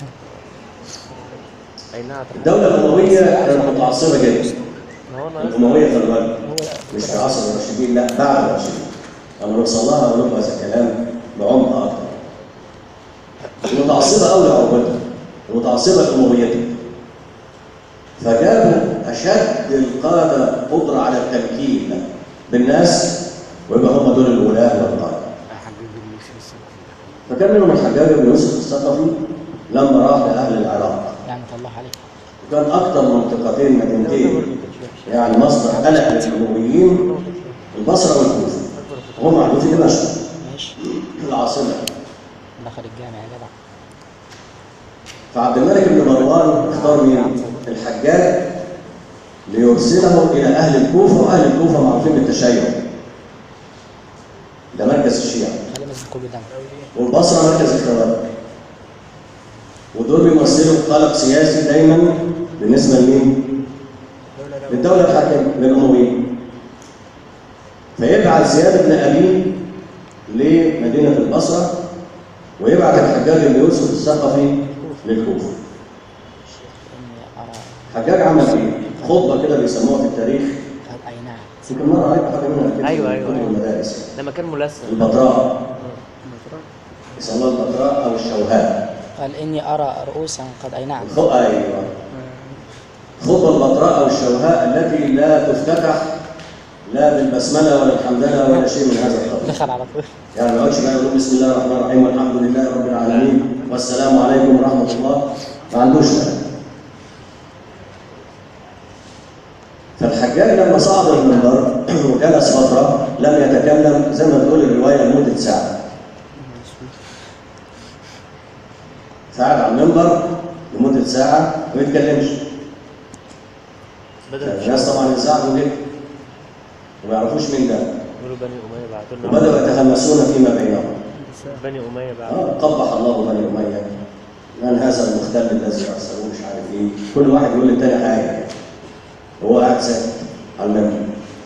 اي نعم الدولة الأموية كانت متعصبة جدا ما هو انا الأموية خلي بالك مش في عصر الراشدين لا بعد الراشدين لما نوصل لها أقول لكم هذا الكلام بعمق أكتر متعصبة أوي لعروبتها ومتعصبة لأمويتها فجابوا أشد القادة قدرة على التمكين بالناس ويبقى هم دول الولاة والقادة فكان منهم الحجاج بن يوسف الثقفي لما راح لأهل العراق يعني الله عليك وكان أكثر منطقتين مدينتين يعني مصدر قلق للأمويين البصرة والكوفة وهم قاعدين في دمشق ماشي العاصمة دخل الجامع يا جدع فعبد الملك بن مروان اختار مين؟ الحجاج ليرسله إلى أهل الكوفة وأهل الكوفة معروفين بالتشيع ده مركز الشيعة خلي مسجد كله دم والبصرة مركز الخوارج ودول بيمثلوا قلق سياسي دايما بالنسبة لمين؟ للدولة الحاكمة للأمويين فيبعت زياد بن أبي لمدينة البصرة ويبعت الحجاج بن يوسف الثقفي للكوفة اني ارى الحجاج عمل ايه؟ خطبة كده بيسموها في التاريخ قد اي نعم يمكن مرة عليك حاجة منها كده أيوة، في أيوة، كتب أيوة. المدارس لما كان ملثم البطراء يسموها البطراء أو الشوهاء قال اني ارى رؤوسا قد اي نعم الخ- ايوه خطبه البطراء او الشوهاء التي لا تفتتح لا بالبسمله ولا الحمدلله ولا شيء من هذا القبيل دخل على طول يعني ما يقعدش بقى يقول بسم الله الرحمن الرحيم والحمد لله رب العالمين والسلام عليكم ورحمه الله ما عندوش ده فالحجاج لما صعد المنبر وجلس فتره لم يتكلم زي ما تقول الروايه لمده ساعه فقعد على المنبر لمده ساعه ما يتكلمش بدأ الناس طبعا ينزعجوا جدا وما يعرفوش مين ده يقولوا بني اميه بعتوا لنا وبداوا يتخمسون فيما بينهم بني اميه بعتوا آه، قبح الله بني اميه من هذا المختل الذي ارسلوه مش عارف ايه كل واحد يقول للتاني حاجه وهو قاعد ساكت على المنبر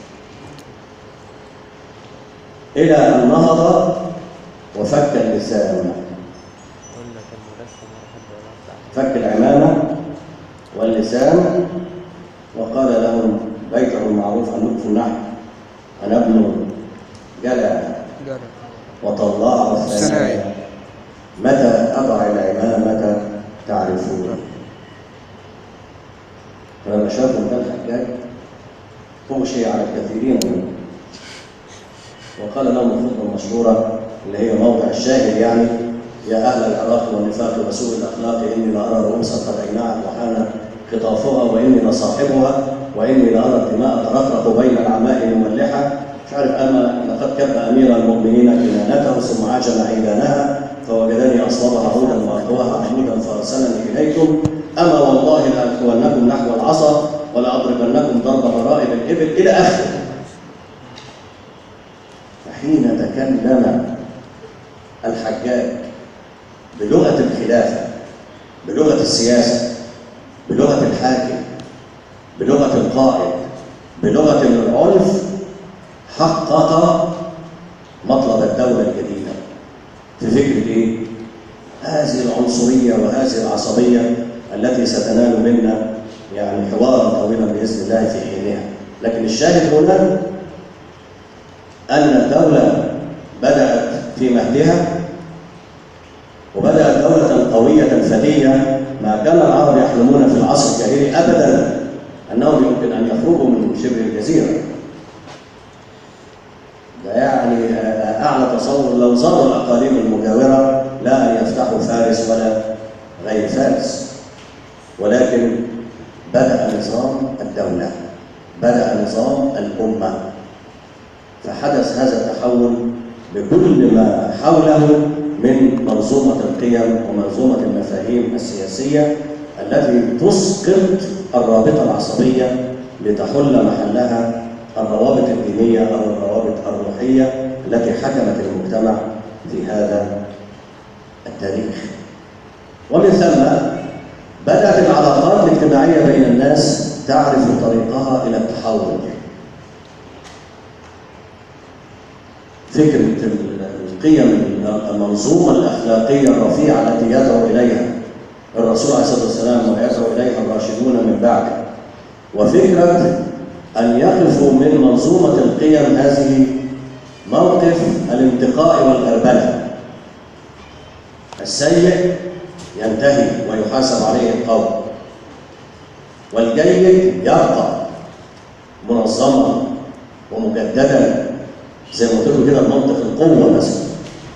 الى ان نهض وفك اللسان قلنا كان ملثم واحد ولا بتاع فك العمامه واللسان وقال لهم بيته المعروف عنكم في النحو انا ابن جلى وطلع الثنايا متى أضع العمامة تعرفون فلما شافوا ده الحجاج فغشي على الكثيرين منهم وقال لهم الخطبة المشهورة اللي هي موضع الشاهد يعني يا أهل العراق والنفاق وسوء الأخلاق إني لأرى رؤوسا قد أينعت وحان خطافها وإني لصاحبها وإني لأرى الدماء ترقرق بين العمائم واللحى مش عارف أما لقد كب أمير المؤمنين كنانته ثم عجم عيدانها فوجدني أصلبها عودا وأخوها عمودا فأرسلني إليكم أما والله لألقونكم نحو العصا ولأضربنكم ضرب غرائب الإبل إلى آخره فحين تكلم الحجاج بلغة الخلافة بلغة السياسة بلغة الحاكم بلغة القائد بلغة العنف حقق مطلب الدولة الجديدة في فكرة إيه؟ هذه العنصرية وهذه العصبية التي ستنال منا يعني حوارا طويلا بإذن الله في حينها لكن الشاهد هنا أن الدولة بدأت في مهدها وبدأت دولة قوية فتية ما كان العرب يحلمون في العصر الجاهلي أبدا أنهم يمكن أن يخرجوا من شبه الجزيرة ده يعني أعلى تصور لو زاروا الأقاليم المجاورة لا أن يفتحوا فارس ولا غير فارس ولكن بدأ نظام الدولة بدأ نظام الأمة فحدث هذا التحول بكل ما حوله من منظومة القيم ومنظومة المفاهيم السياسية التي تسقط الرابطة العصبية لتحل محلها الروابط الدينية أو الروابط الروحية التي حكمت المجتمع في هذا التاريخ ومن ثم بدأت العلاقات الاجتماعية بين الناس تعرف طريقها إلى التحول فكرة القيم المنظومة الأخلاقية الرفيعة التي يدعو إليها الرسول عليه الصلاة والسلام ويدعو إليها الراشدون من بعده وفكرة أن يقفوا من منظومة القيم هذه موقف الانتقاء والغربلة السيء ينتهي ويحاسب عليه القوم والجيد يبقى منظما ومجددا زي ما قلت لكم كده منطق القوة مثلا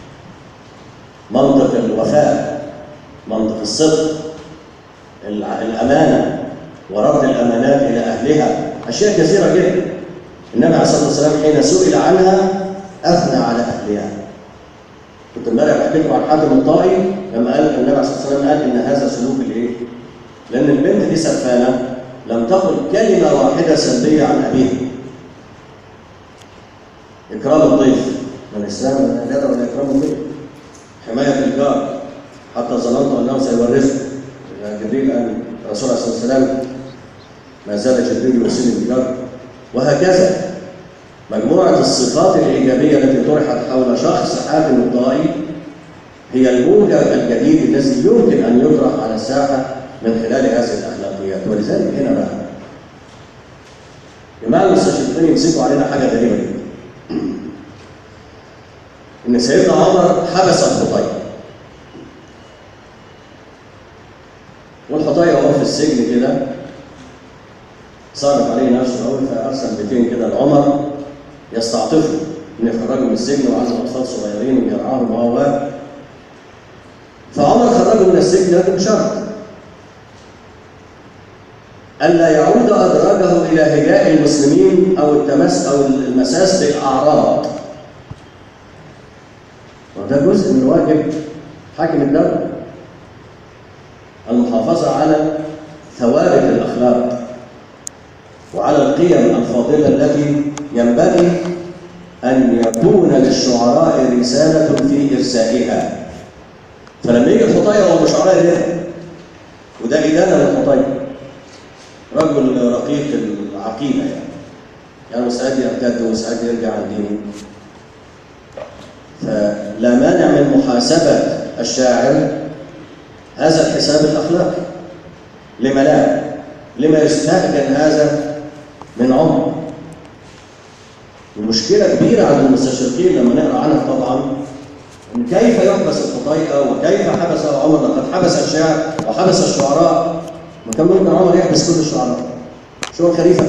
منطق الوفاء منطق الصدق الع- الأمانة ورد الأمانات إلى أهلها أشياء كثيرة جدا النبي عليه الصلاة والسلام حين سئل عنها أثنى على أهلها كنت امبارح بحكي لكم عن حاتم الطائي لما قال النبي عليه الصلاة والسلام قال إن هذا سلوك الإيه؟ لأن البنت دي سفانة لم تقل كلمة واحدة سلبية عن أبيها إكرام الضيف من الإسلام لا يدعو إلى إكرام الضيف حماية الجار حتى ظننت أنه سيورثه لأن جبريل قال الرسول عليه الصلاة والسلام ما زال جبريل يوصيني بالجار وهكذا مجموعة الصفات الإيجابية التي طرحت حول شخص حاتم الطائي هي الموجب الجديد الذي يمكن أن يطرح على الساحة من خلال هذه الأخلاقيات ولذلك هنا بقى جماعة المستشرقين يمسكوا علينا حاجة غريبة جدا إن سيدنا عمر حبس الخطيب والخطايا وهو في السجن كده صارف عليه نفسه قوي فارسل بيتين كده لعمر يستعطفه ان يخرجوا من السجن وعنده اطفال صغيرين ويرعاهم وهو فعمر خرجه من السجن لكن بشرط ألا يعود أدراجه إلى هجاء المسلمين أو التمس أو المساس بالأعراض وده جزء من واجب حاكم الدولة المحافظة على ثوابت الأخلاق وعلى القيم الفاضلة التي ينبغي أن يكون للشعراء رسالة في إرسائها فلما يجي الخطايا هو مش شعراء ده وده إدانة للخطايا رجل رقيق العقيدة يعني يعني مستعد يرتد ومستعد يرجع عن دينه فلا مانع من محاسبة الشاعر هذا الحساب الأخلاقي لما لا؟ لما يستهجن هذا من عمر المشكلة كبيرة عند المستشرقين لما نقرأ عنها طبعا إن كيف يحبس الخطيئة وكيف حبس عمر لقد حبس الشعر وحبس الشعراء ما كان ممكن عمر يحبس كل الشعراء شو الخليفة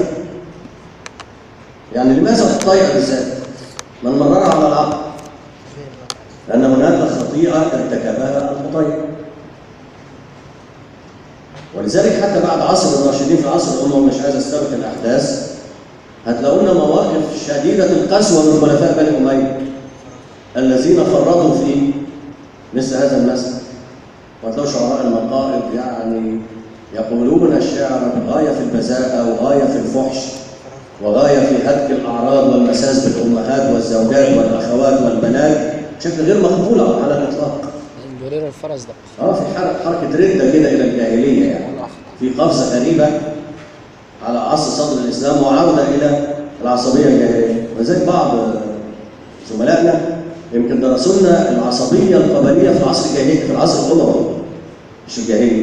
يعني لماذا الخطيئة بالذات؟ من مررها على العقل لأن هناك خطيئة ارتكبها الخطيئة ولذلك حتى بعد عصر الراشدين في عصر الأمة ومش عايز استبق الأحداث هتلاقونا مواقف شديدة القسوة من خلفاء بني أمية الذين فرطوا في مثل هذا المثل وهتلاقوا شعراء المقائد يعني يقولون الشعر غاية في البذاءة وغاية في الفحش وغاية في هتك الأعراض والمساس بالأمهات والزوجات والأخوات والبنات بشكل غير مقبول على الإطلاق الجولير الفرس ده اه في حركة حركة ردة كده إلى الجاهلية يعني في قفزة غريبة على عصر صدر الإسلام وعودة إلى العصبية الجاهلية ولذلك بعض زملائنا يمكن درسوا لنا العصبية القبلية في العصر الجاهلي في العصر الأموي مش الجاهلي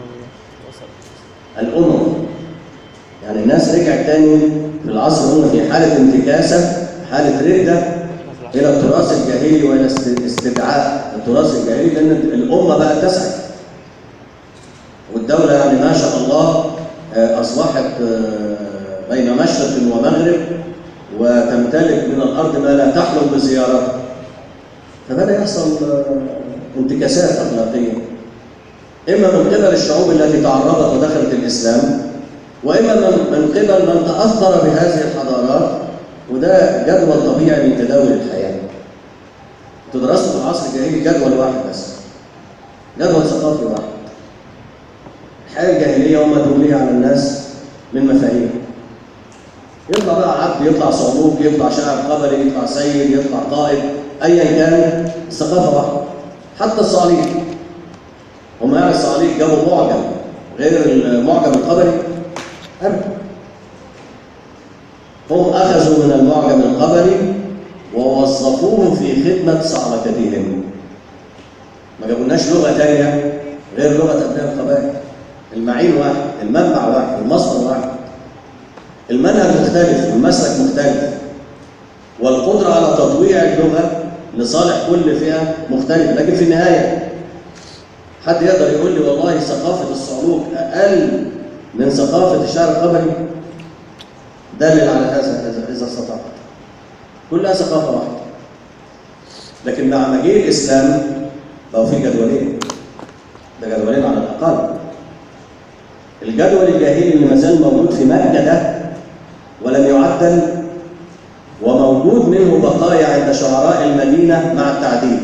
الأموي يعني الناس رجعت تاني في العصر الأموي في حالة انتكاسة حالة ردة إلى التراث الجاهلي وإلى است- استدعاء التراث الجاهلي لأن الأمة بقت تسعد والدولة يعني ما شاء الله آه، أصبحت آه، بين مشرق ومغرب وتمتلك من الأرض ما لا تحلم بزيارته فبدأ يحصل آه، انتكاسات أخلاقية إما من قبل الشعوب التي تعرضت ودخلت الإسلام وإما من من قبل من تأثر بهذه الحضارات وده جدول طبيعي من تداول الحياة تدرسوا في العصر الجاهلي جدول واحد بس جدول ثقافي واحد الحياة الجاهلية ومدلولية على الناس من مفاهيم يطلع بقى عبد يطلع صعلوك يطلع شاعر قبلي يطلع سيد يطلع قائد ايا كان الثقافه واحده حتى الصعاليك هم يعني الصعاليك جابوا معجم غير المعجم القبلي ابدا هم اخذوا من المعجم القبلي ووظفوه في خدمة صعلكتهم ما جابولناش لغة تانية غير لغة أبناء القبائل المعين واحد المنبع واحد المصدر واحد المنهج مختلف والمسلك مختلف والقدرة على تطويع اللغة لصالح كل فئة مختلفة لكن في النهاية حد يقدر يقول لي والله ثقافة الصعلوك أقل من ثقافة الشعر القبلي دلل على هذا إذا- إذا استطعت كلها ثقافة واحدة لكن مع مجيء الإسلام بقوا في جدولين ده جدولين على الأقل الجدول الجاهلي اللي ما زال موجود في مكة ده ولم يعدل وموجود منه بقايا عند شعراء المدينة مع التعديل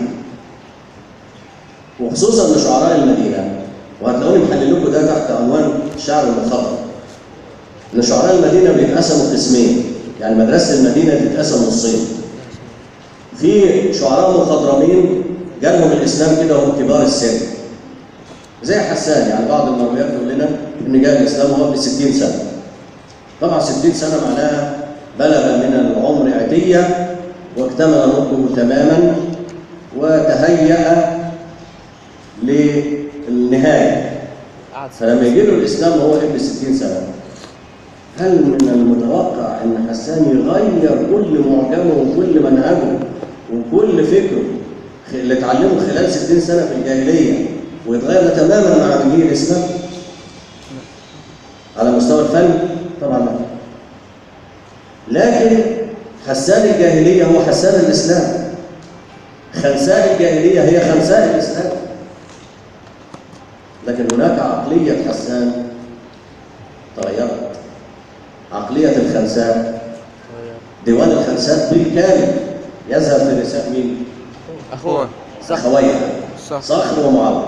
وخصوصا لشعراء المدينة وهتلاقوني محلل لكم ده تحت عنوان الشعر المخضرم ان شعراء المدينة بيتقسموا قسمين يعني مدرسة المدينة بتتقسم نصين في شعراء مخضرمين جالهم الإسلام كده وهم كبار السن زي حسان يعني بعض المرويات تقول لنا ان جاء الإسلام وهو ب 60 سنة طبعا 60 سنة معناها بلغ من العمر عتية واكتمل نضجه تماما وتهيأ للنهاية قعد فلما يجي له الإسلام وهو ابن 60 سنة هل من المتوقع أن حسان يغير كل معجمه وكل منهجه وكل فكره اللي اتعلمه خلال 60 سنة في الجاهلية ويتغير تماما مع مجيء الإسلام؟ على مستوى الفن؟ طبعا لا. لكن حسان الجاهلية هو حسان الإسلام خنساء الجاهلية هي خنساء الإسلام لكن هناك عقلية حسان تغيرت عقلية الخنساء ديوان الخنساء بالكامل يذهب في نساء مين؟ اخوه صح أخويها صح. صخر ومعاوية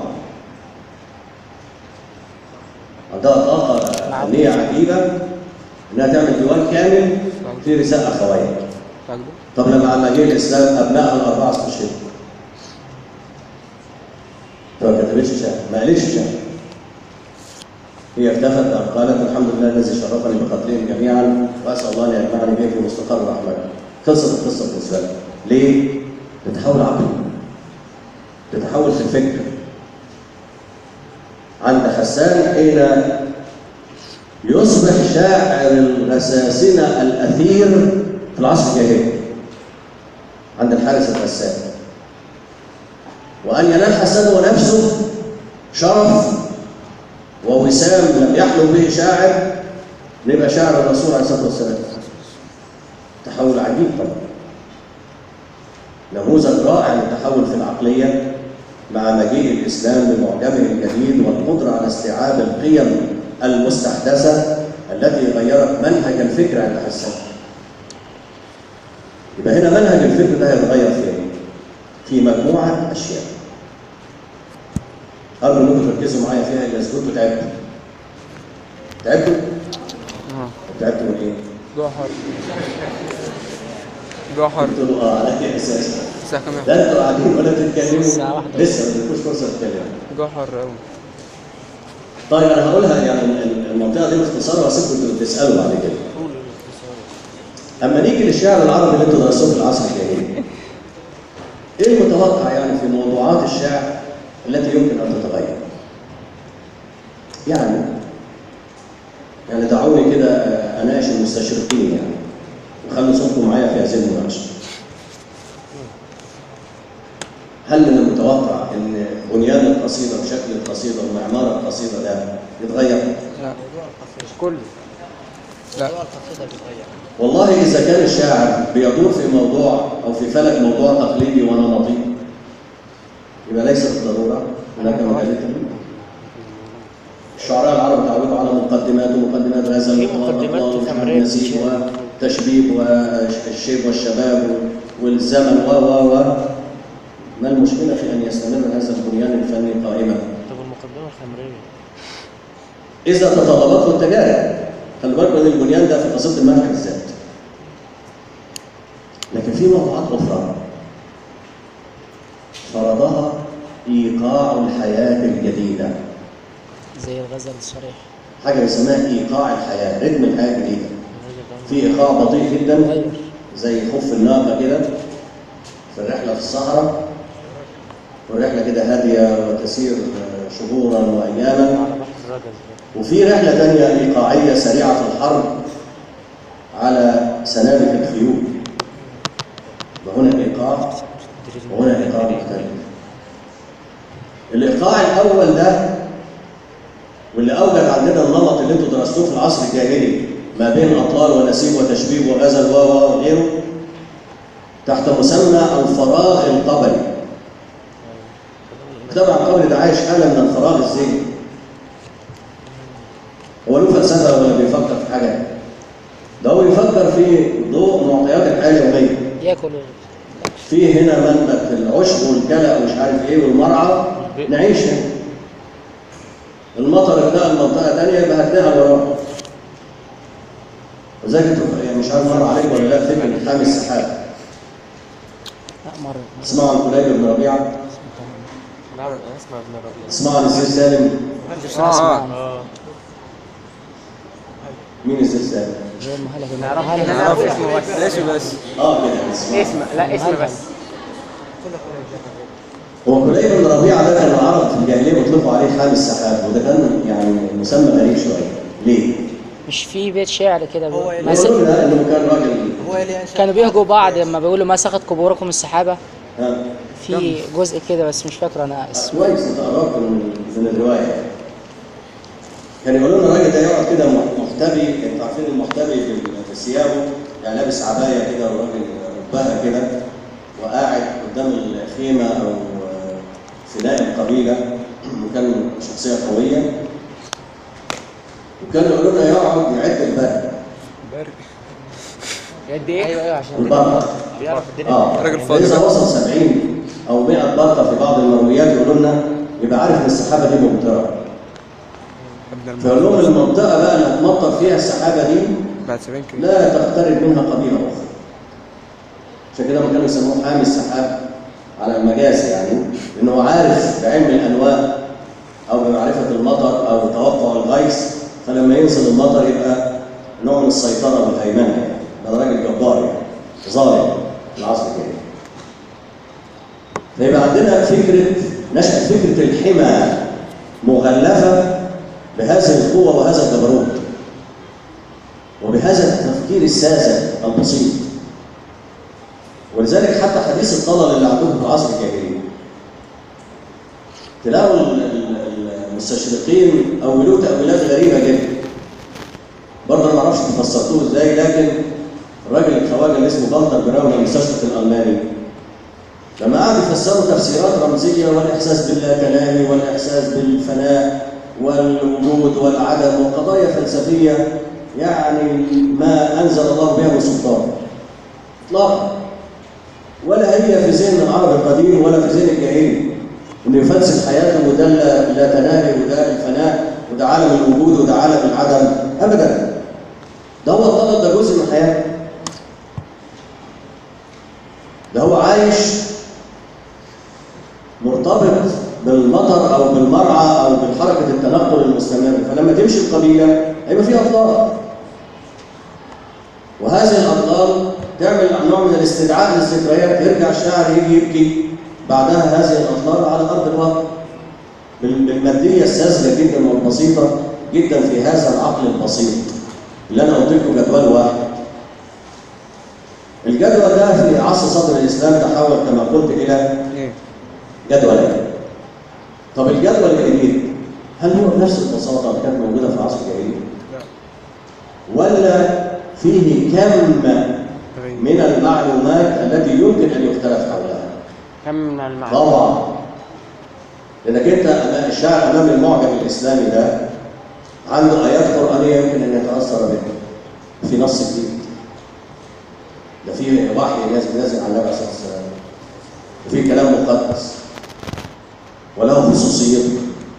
عندها طاقة فنية عجيبة إنها تعمل ديوان كامل في رساء أخويها فاكده؟ طب لما عم جه الاسلام ابنائها الاربعه استشهدوا فما كتبتش شعر ما قالتش شعر هي اكتفت بان قالت الحمد لله الذي شرفني بقتلهم جميعا واسال الله ان يجمعني بهم في مستقر رحمته خلصت القصه بالنسبه لها ليه؟ تتحول عقل تتحول في الفكر عند حسان حين يصبح شاعر الغساسنة الأثير في العصر الجاهلي عند الحارس الغسان وأن ينال حسان ونفسه شرف ووسام لم يحلم به شاعر نبقى شاعر الرسول عليه الصلاة والسلام تحول عجيب طبعا نموذج رائع للتحول في العقلية مع مجيء الإسلام بمعجمه الجديد والقدرة على استيعاب القيم المستحدثة التي غيرت منهج الفكر عند حسان يبقى هنا منهج الفكر ده هيتغير في ايه؟ في مجموعة أشياء أرجو إنكم تركزوا معايا فيها إلا إذا كنتوا تعبتوا تعبتوا؟ اه تعبتوا من إيه؟ جوهر جوهر قلت له آه على أي أساس؟ الساعة كام يا لا أنتوا قاعدين ولا بتتكلموا الساعة واحدة. لسه ما اديتكوش فرصة تتكلموا جوهر أوي طيب أنا هقولها يعني المنطقة دي باختصار وأسيبكم تسألوا بعد كده أما نيجي للشعر العربي اللي انتوا درستوه في العصر الجاهلي إيه المتوقع يعني في موضوعات الشعر التي يمكن أن تتغير؟ يعني يعني دعوني كده أناقش المستشرقين يعني وخلوا صوتكم معايا في هذه المناقشة. هل من المتوقع أن بنيان القصيدة وشكل القصيدة ومعمار القصيدة ده يتغير؟ لا مش كله لا والله إذا كان الشاعر بيدور في موضوع أو في فلك موضوع تقليدي ونمطي يبقى ليس بالضرورة هناك مجال للتنويع. الشعراء العرب تعودوا على مقدمات ومقدمات غزل في مقدمات وأطلال ومش عارف تمرين نسيج شعر. وتشبيب والشيب والشباب والزمن و و و ما المشكلة في أن يستمر هذا البنيان الفني قائما؟ طب المقدمة الخمرية إذا تطلبته التجارب خلي بالكم ان البنيان ده في قصيده المنهج بالذات لكن في موضوعات اخرى فرضها ايقاع الحياه الجديده زي الغزل الصريح حاجه بيسموها ايقاع الحياه رتم الحياه الجديده الراجل ده في ايقاع بطيء جدا غير زي خف الناقه كده في الرحلة في الصحراء والرحلة كده هادية وتسير شهورا وأياما وفي رحلة تانية إيقاعية سريعة في الحرب على سنابك الخيول وهنا إيقاع وهنا إيقاع مختلف الإيقاع الأول ده واللي أوجد عندنا النمط اللي انتوا درستوه في العصر الجاهلي ما بين أطلال ونسيب وتشبيب وغزل و و وغيره تحت مسمى الفراغ القبلي طبعا القبلي ده عايش حالة من الفراغ الذهني هو له فلسفة ولا بيفكر في حاجة ده هو بيفكر في ضوء معطيات الحياة اليومية ياكل في هنا منبت العشب والكلى ومش عارف ايه والمرعى نعيش هنا المطر اتنقل منطقه ثانيه يبقى هتلاقيها وراه وزي انتوا يعني مش عارف مر عليكم ولا لا فكره حامي السحاب لا مرة اسمعوا عن كليب بن ربيعه نعم اسمع ابن ربيع اسمعوا عن السيد سالم اه اه مين السيد سالم؟ زي المهلة كده انا اعرف اسمه بس ليش بس اه كده اسمعوا. اسم لا اسم بس هو كليب بن ربيعه ده كان العرب في الجاهليه بيطلقوا عليه حامي السحاب وده كان يعني مسمى غريب شويه ليه؟ مش في بيت شعر كده هو بيقول- اللي- ما س- يقولون ده انه كان راجل هو اللي أنشأ كانوا بيهجوا بعض لما بيقولوا ما سقط قبوركم السحابة ها في جزء كده بس مش فاكر انا اسمه كويس انت قربت من من الروايه كان يقولوا لنا الراجل ده يقعد كده محتبي انتوا عارفين المحتبي في في ثيابه يعني لابس عبايه كده وراجل ربها كده وقاعد قدام الخيمه او فناء القبيله وكان شخصيه قويه وكانوا يقولوا لنا يقعد يعد البرد قد ايه؟ ايوه ايوه عشان البرد بيعرف الدنيا اه راجل فاضي اذا بقى. وصل 70 او 100 برقه في بعض المرويات يقولوا لنا يبقى عارف ان السحابه دي ممطره ابن فيقول لهم المنطقه بقى اللي هتمطر فيها السحابه دي بعد 70 كيلو لا تقترب منها قبيله اخرى عشان كده ما كانوا يسموه حامي السحاب على المجاز يعني انه عارف بعلم الانواء او بمعرفه المطر او توقع الغيث فلما ينزل المطر يبقى نوع من السيطره والهيمنه يعني ده راجل جبار يعني ظالم في العصر الجاهلي فيبقى عندنا فكره نشأت فكره الحمى مغلفه بهذه القوه وهذا الجبروت وبهذا التفكير الساذج البسيط ولذلك حتى حديث الطلل اللي عندكم في العصر الجاهلي تلاقوا ال- ال- المستشرقين اولوه تاويلات غريبه جدا برضه انا ما اعرفش انتوا فسرتوه ازاي لكن الراجل الخواجه اللي اسمه فالتر براون المستشرق الالماني لما قعد يفسروا تفسيرات رمزيه والاحساس باللاتناهي والاحساس بالفناء والوجود والعدم وقضايا فلسفيه يعني ما انزل الله بها من سلطان اطلاقا ولا هي في ذهن العرب القديم ولا في ذهن الجاهلي انه يفلسف حياته وده لا لا تناهي وده الفناء وده عالم الوجود وده عالم العدم ابدا ده هو الطلب ده جزء من حياته ده هو عايش مرتبط بالمطر او بالمرعى او بالحركه التنقل المستمر فلما تمشي القبيله هيبقى فيها اطلال وهذه الاطلال تعمل نوع من الاستدعاء للذكريات يرجع الشاعر يجي يبكي بعدها هذه الاطلال على ارض الواقع بال- بالماديه الساذجه جدا والبسيطه جدا في هذا العقل البسيط اللي انا قلت لكم جدول واحد الجدول ده في عصر صدر الاسلام تحول كما قلت الى ايه جدولين طب الجدول الجديد هل هو بنفس البساطه اللي كانت موجوده في العصر الجاهلي؟ ولا فيه كم تغير من المعلومات التي يمكن ان يختلف حولها؟ كم من المعلومات طبعا لانك انت امام الشاعر امام المعجم الاسلامي ده عنده ايات قرانيه يمكن ان يتاثر بها في نص جديد ده في وحي نازل نازل على النبي عليه الصلاه والسلام وفي كلام مقدس وله خصوصيته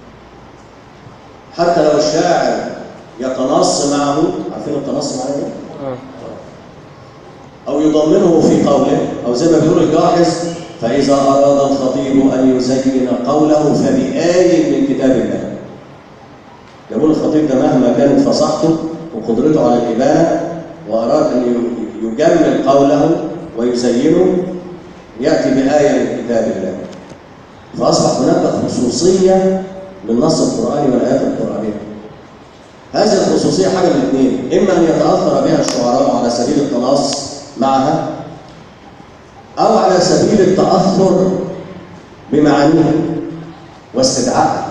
حتى لو الشاعر يتنص معه عارفين التنص معناه ايه؟ اه أو يضمنه في قوله أو زي ما بيقول الجاحظ فإذا أراد الخطيب أن يزين قوله فبآية من كتاب الله يقول الخطيب ده مهما كانت فصاحته وقدرته على الإبانة وأراد أن ي- يجمل قوله ويزينه يأتي بآية من كتاب الله فأصبح هناك خصوصية للنص القرآني والآيات القرآنية هذه الخصوصية حاجة من الاثنين إما أن يتأثر بها الشعراء على سبيل التناص معها أو على سبيل التأثر بمعانيها واستدعائها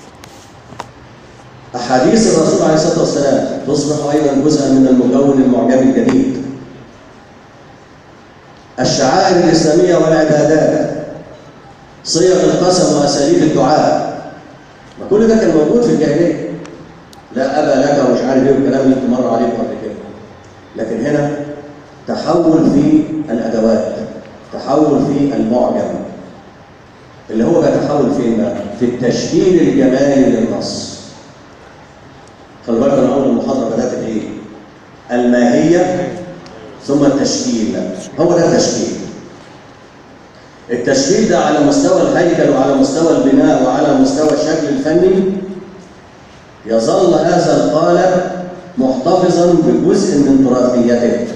أحاديث الرسول عليه الصلاة والسلام تصبح أيضا جزءا من المكون المعجمي الجديد الشعائر الإسلامية والعبادات صيغ القسم وأساليب الدعاء ما كل ده كان موجود في الجاهلية لا أبا لك ومش عارف إيه والكلام اللي أنت مر عليه قبل كده لكن هنا تحول في الأدوات تحول في المعجم اللي هو بيتحول فين بقى؟ في التشكيل الجمالي للنص خلي بالك انا اول المحاضره بدات بايه؟ الماهيه ثم التشكيل هو ده التشكيل التشكيل ده على مستوى الهيكل وعلى مستوى البناء وعلى مستوى الشكل الفني يظل هذا القالب محتفظا بجزء من تراثيته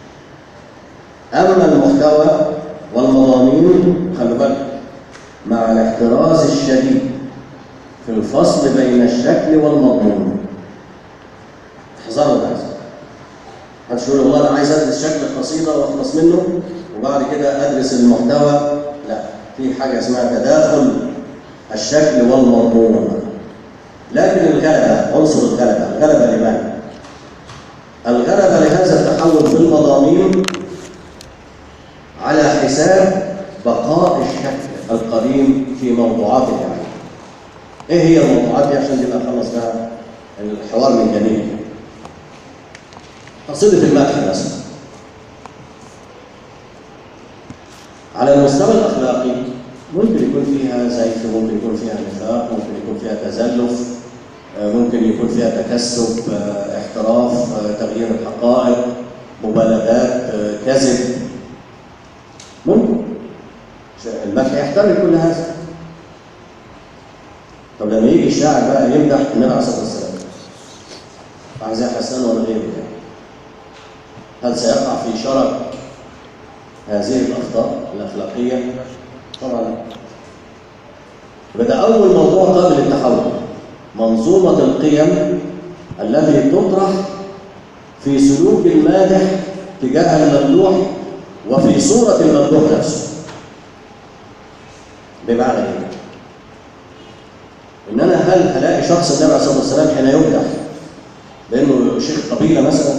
اما المحتوى والمضامين خلي بالك مع الاحتراز الشديد في الفصل بين الشكل والمضمون احذروا هذا محدش يقول والله انا عايز ادرس شكل القصيده واخلص منه وبعد كده ادرس المحتوى لا في حاجه اسمها تداخل الشكل والمضمون لكن الغلبه عنصر الغلبه الغلبه لمن؟ الغلبه لهذا التحول في المضامين على حساب بقاء الشكل القديم في موضوعات العلم. ايه هي الموضوعات دي عشان تبقى خلص بقى الحوار من جميل. قصيدة المدح مثلا. على المستوى الأخلاقي ممكن يكون فيها زيف، ممكن يكون فيها نفاق، ممكن يكون فيها تزلف، آه، ممكن يكون فيها تكسب، آه، احتراف، آه، تغيير الحقائق، مبالغات، آه، كذب. ممكن. المدح يحتمل كل هذا طب لما يجي الشاعر بقى يمدح النبي عليه الصلاه والسلام واحد زي حسان ولا غيره يعني هل سيقع في شرك هذه الاخطاء الاخلاقيه؟ طبعا لا. بدا اول موضوع قابل للتحول منظومه القيم التي تطرح في سلوك المادح تجاه الممدوح وفي صوره الممدوح نفسه بمعنى ايه؟ ان انا هل هلاقي شخص النبي عليه الصلاه والسلام حين يمدح بانه شيخ قبيله مثلا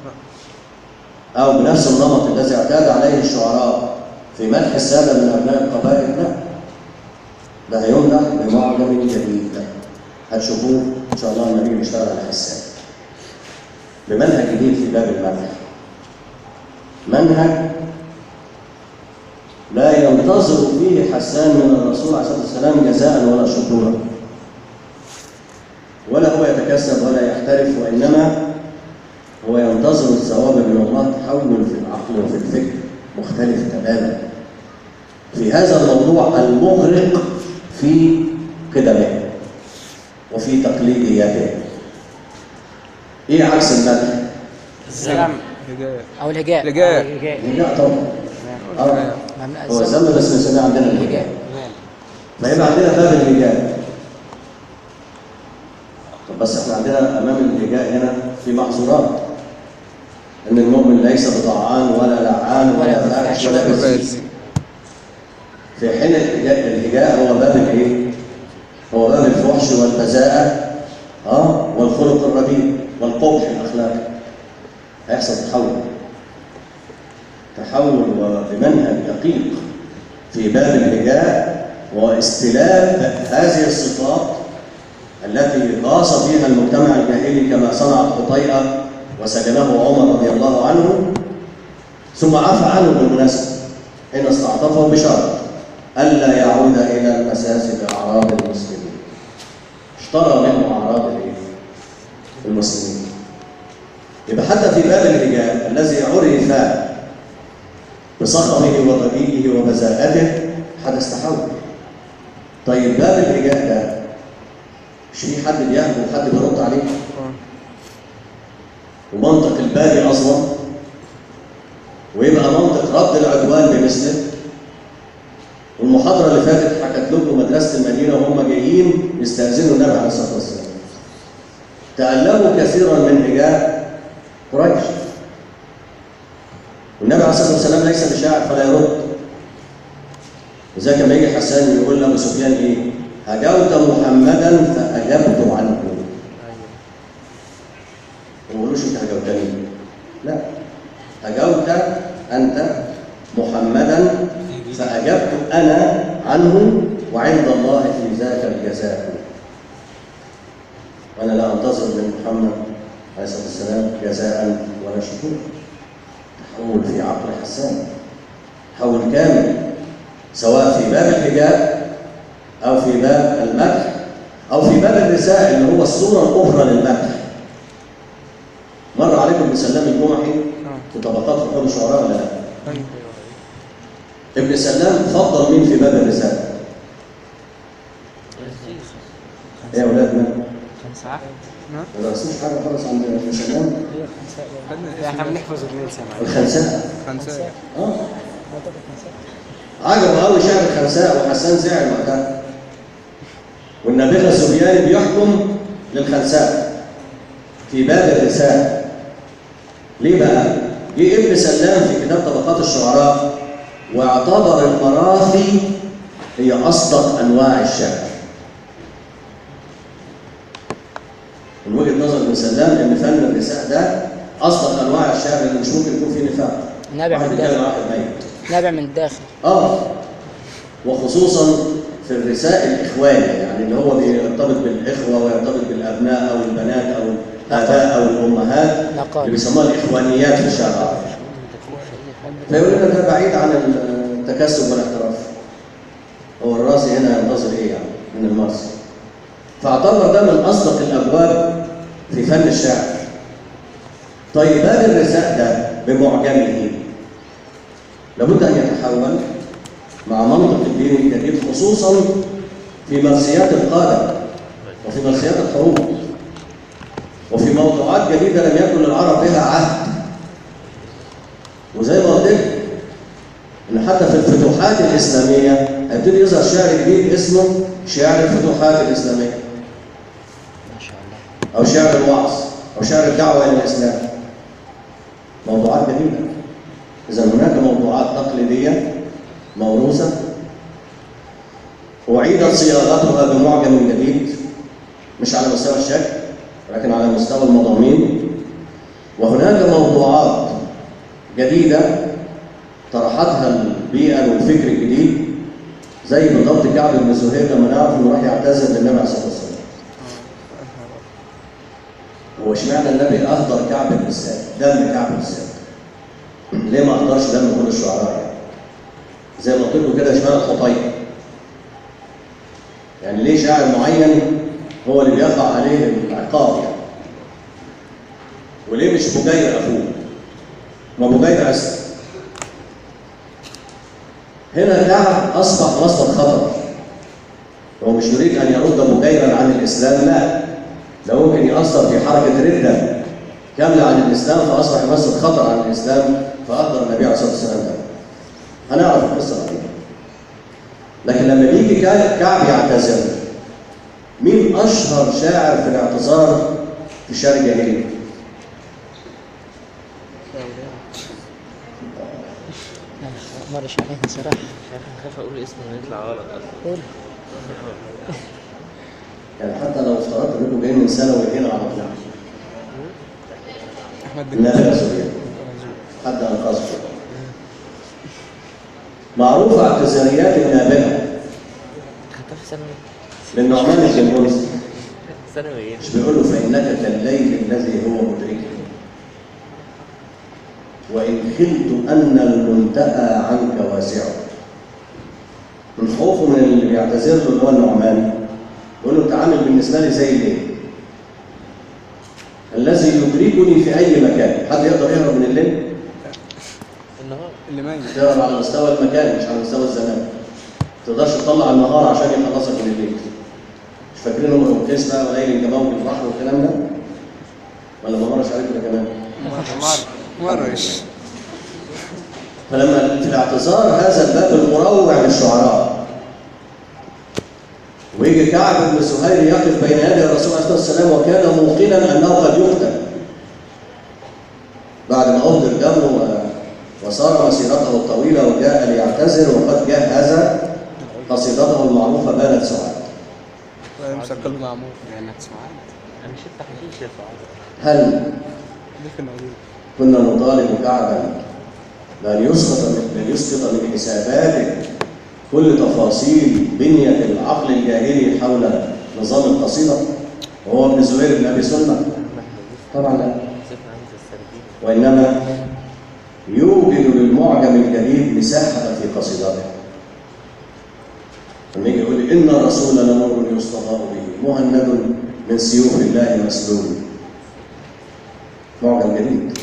او بنفس النمط الذي اعتاد عليه الشعراء في مدح الساده من ابناء القبائل لا ده هيمدح بمعجم جديد هتشوفوه ان شاء الله لما نيجي نشتغل على حساب بمنهج جديد في باب المدح منهج لا ينتظر فيه حسان من الرسول عليه الصلاه والسلام جزاء ولا شكورا ولا هو يتكسب ولا يحترف وانما هو ينتظر الثواب من الله تحول في العقل وفي الفكر مختلف تماما في هذا الموضوع المغرق في قدمه وفي تقليدياته ايه عكس المدح؟ الزم هداية او الهجاء الهجاء. أو الهجاء لا طبعا اه ممنوع هو الزم الذنب بس بنسميه عندنا الهجاء الهجاء فيبقى عندنا باب الهجاء طب بس احنا عندنا امام الهجاء هنا في محظورات ان المؤمن ليس بطعان ولا لعان ولا ولا فاحش فاحش ولا ولا بذيء في حين الهجاء, الهجاء هو باب الايه؟ هو باب الفحش والبذاءة اه والخلق الرديء والقبح الاخلاقي هيحصل تحول تحول بمنهج دقيق في باب الهجاء واستلاب هذه الصفات التي غاص فيها المجتمع الجاهلي كما صنع الخطيئة وسجنه عمر رضي الله عنه ثم عفى عنه بالمناسبة حين استعطفه بشرط ألا يعود إلى المساس بأعراض المسلمين اشترى منه أعراض الإيه؟ المسلمين يبقى حتى في باب الهجاء الذي عرف بصخبه وضجيجه وبذاءته حدث تحول طيب باب الهجاء ده مش في حد بيهجو وحد بيرد عليه ومنطق البادي اصلا ويبقى منطق رد العدوان بمثله المحاضرة اللي فاتت حكت لكم مدرسة المدينة وهم جايين يستأذنوا النبي عليه الصلاة والسلام. تألموا كثيرا من هجاء قريش. والنبي عليه الصلاة والسلام ليس بشاعر فلا يرد. وزي كما يجي حسان يقول لأبو سفيان إيه؟ هجوت محمدا فأجبت عنه. ما يقولوش أنت هجوتني. لا. هجوت أنت محمدا فأجبت أنا عنه وعند الله في ذاك الجزاء وأنا لا أنتظر من محمد عليه الصلاة والسلام جزاء ولا شكور تحول في عقل حسان تحول كامل سواء في باب الحجاب أو في باب المدح أو في باب الرساء اللي هو الصورة الأخرى للمدح مر عليكم بسلام الجمحي في طبقات فقود الشعراء ولا لا؟ أيوة. ابن سلام فضل مين في باب الرسالة؟ ايه يا اولاد مالكم؟ خمسة نعم ما درسوش حاجه خالص عند ابن سلام؟ احنا بنحفظ اثنين سمع الخنساء خمسة اه عجبه قوي شعر الخنساء وحسان زعل وقتها والنابغه السورياني بيحكم للخنساء في باب الرسالة ليه بقى؟ جه ابن سلام في كتاب طبقات الشعراء واعتبر المراثي هي أصدق أنواع الشعر. من وجهة نظر ابن سلام إن فن الرساء ده أصدق أنواع الشعر اللي مش ممكن يكون فيه نفاق. نابع واحد من بيتكلم الداخل واحد ميت. نابع من الداخل اه وخصوصا في الرساء الاخواني يعني اللي هو بيرتبط بالاخوه ويرتبط بالابناء او البنات او الاباء او الامهات نقال. اللي بيسموها الاخوانيات في الشارع العربي فيقول لنا ده بعيد عن التكسب والاحتراف هو الراسي هنا ينتظر ايه يعني من المرسي فاعتبر ده من اصدق الابواب في فن الشعر طيب باب الرساء ده بمعجمه لابد ان يتحول مع منطق الدين الجديد خصوصا في مرسيات القادة وفي مرسيات الحروب وفي موضوعات جديدة لم يكن للعرب بها عهد وزي ما قلت لك ان حتى في الفتوحات الاسلاميه هيبتدي يظهر شعر جديد اسمه شعر الفتوحات الاسلاميه ما شاء الله او شعر الوعظ او شعر الدعوه الى الاسلام موضوعات جديده اذا هناك موضوعات تقليديه موروثه اعيدت صياغتها بمعجم جديد مش على مستوى الشكل ولكن على مستوى المضامين وهناك موضوعات جديده طرحتها البيئه والفكر الجديد زي بالضبط كعب بن زهير لما نعرف انه راح يعتذر للنبي عليه الصلاه والسلام هو اشمعنى النبي اهدر كعب بن الساد دم كعب بن الساد ليه ما اهدرش دم كل الشعراء يعني زي ما قلت لكم كده اشمعنى الخطيب يعني ليه شاعر معين هو اللي بيقع عليه العقاب يعني وليه مش بجير اخوه ما بجير اسد هنا كعب اصبح مصدر خطر هو مش يريد ان يرد بجيرا عن الاسلام لا ده ممكن يأثر في حركة ردة كاملة عن الإسلام فأصبح يمثل خطر عن الإسلام فأهدر النبي عليه الصلاة والسلام ده. هنعرف القصة بعدين. لكن لما بيجي كع- كعب يعتذر مين أشهر شاعر في الاعتذار في الشعر الجاهلي؟ لا مرش عليها صراحة خايف اقول اسمه يطلع غلط اصلا قول يعني حتى لو افترضت انكم جايين من ثانوي هنا على طول احمد بن النبي سوريا حد انقذكم معروفة اعتذاريات النابغة خدتها في ثانوي للنعمان الجمهوري ثانوي ايه؟ مش بيقول له فإنك كالليل الذي هو مدرك وإن خلت أن المنتهى عنك واسع من خوفه من اللي بيعتذر له اللي هو النعمان يقول له أنت عامل بالنسبة لي زي الليل الذي يدركني في أي مكان حد يقدر يهرب من الليل؟ النهار اللي ميت تهرب على مستوى المكان مش على مستوى الزمان ما تقدرش تطلع النهار عشان يخلصك من الليل مش فاكرين هم القيس بقى وليل الجماوي البحر والكلام ده ولا ما مرش عليكم ده كمان مرة مرة فلما في الاعتذار هذا الباب المروع للشعراء ويجي كعب بن سهيل يقف بين يدي الرسول عليه الصلاه والسلام وكان موقنا انه قد يقتل بعد ما اهدر دمه و- وصار مسيرته الطويله وجاء ليعتذر وقد جهز قصيدته المعروفه بانت سعاد لا يمسك المعمور لأنك سعاد انا شفت حشيش يا سعاد هل دي في النقيض كنا نطالب كعبا بأن يسقط من بأن يسقط من حساباته كل تفاصيل بنية العقل الجاهلي حول نظام القصيدة وهو ابن زهير بن أبي سلمى طبعا لا سيبنا عند السردين وإنما يوجد للمعجم الجديد مساحة في قصيدته لما يجي يقول إن رسولنا نور يستضاء به مهند من سيوف الله مسلول معجم جديد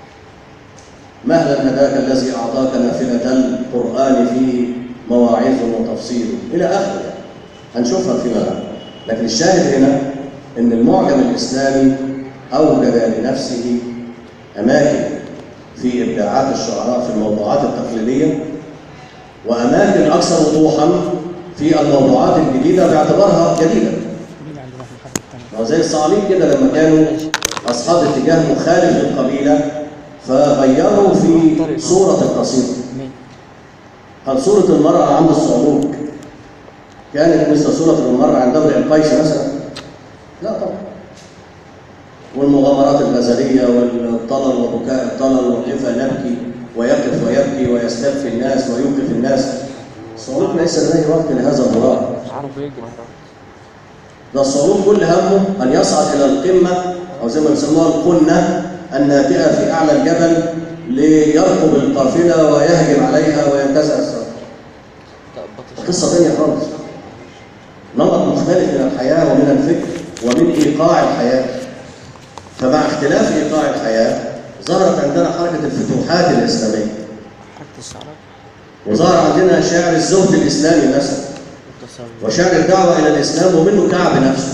مهلا هداك الذي أعطاك نافلة القرآن فيه مواعظ وتفصيل إلى آخره هنشوفها فيما بعد لكن الشاهد هنا إن المعجم الإسلامي أوجد لنفسه أماكن في إبداعات الشعراء في الموضوعات التقليدية وأماكن أكثر وضوحا في الموضوعات الجديدة باعتبارها جديدة مين عندنا في الحد الثاني ما هو زي الصعاليك كده لما كانوا أصحاب اتجاه مخالف للقبيلة فغيروا في صورة القصيدة مين هل صورة المرأة عند الصعلوك كانت مثل صورة المرأة عند امرئ القيس مثلا؟ لا طبعا والمغامرات الغزلية والطلل وبكاء الطلل وكيف نبكي ويقف ويبكي ويستبكي الناس ويوقف الناس الصعلوك ليس لديه وقت لهذا الغراب عارف يجري ده الصعود كل همه أن يصعد إلى القمة أو زي ما بيسموها القنة الناتئة في أعلى الجبل ليركب القافلة ويهجم عليها وينتزع الصراط. قصة تانية خالص. نمط مختلف من الحياة ومن الفكر ومن إيقاع الحياة. فمع اختلاف إيقاع الحياة ظهرت عندنا حركة الفتوحات الإسلامية. حركة الصعراء وظهر عندنا شاعر الزهد الإسلامي مثلا. وشاعر الدعوة إلى الإسلام ومنه كعب نفسه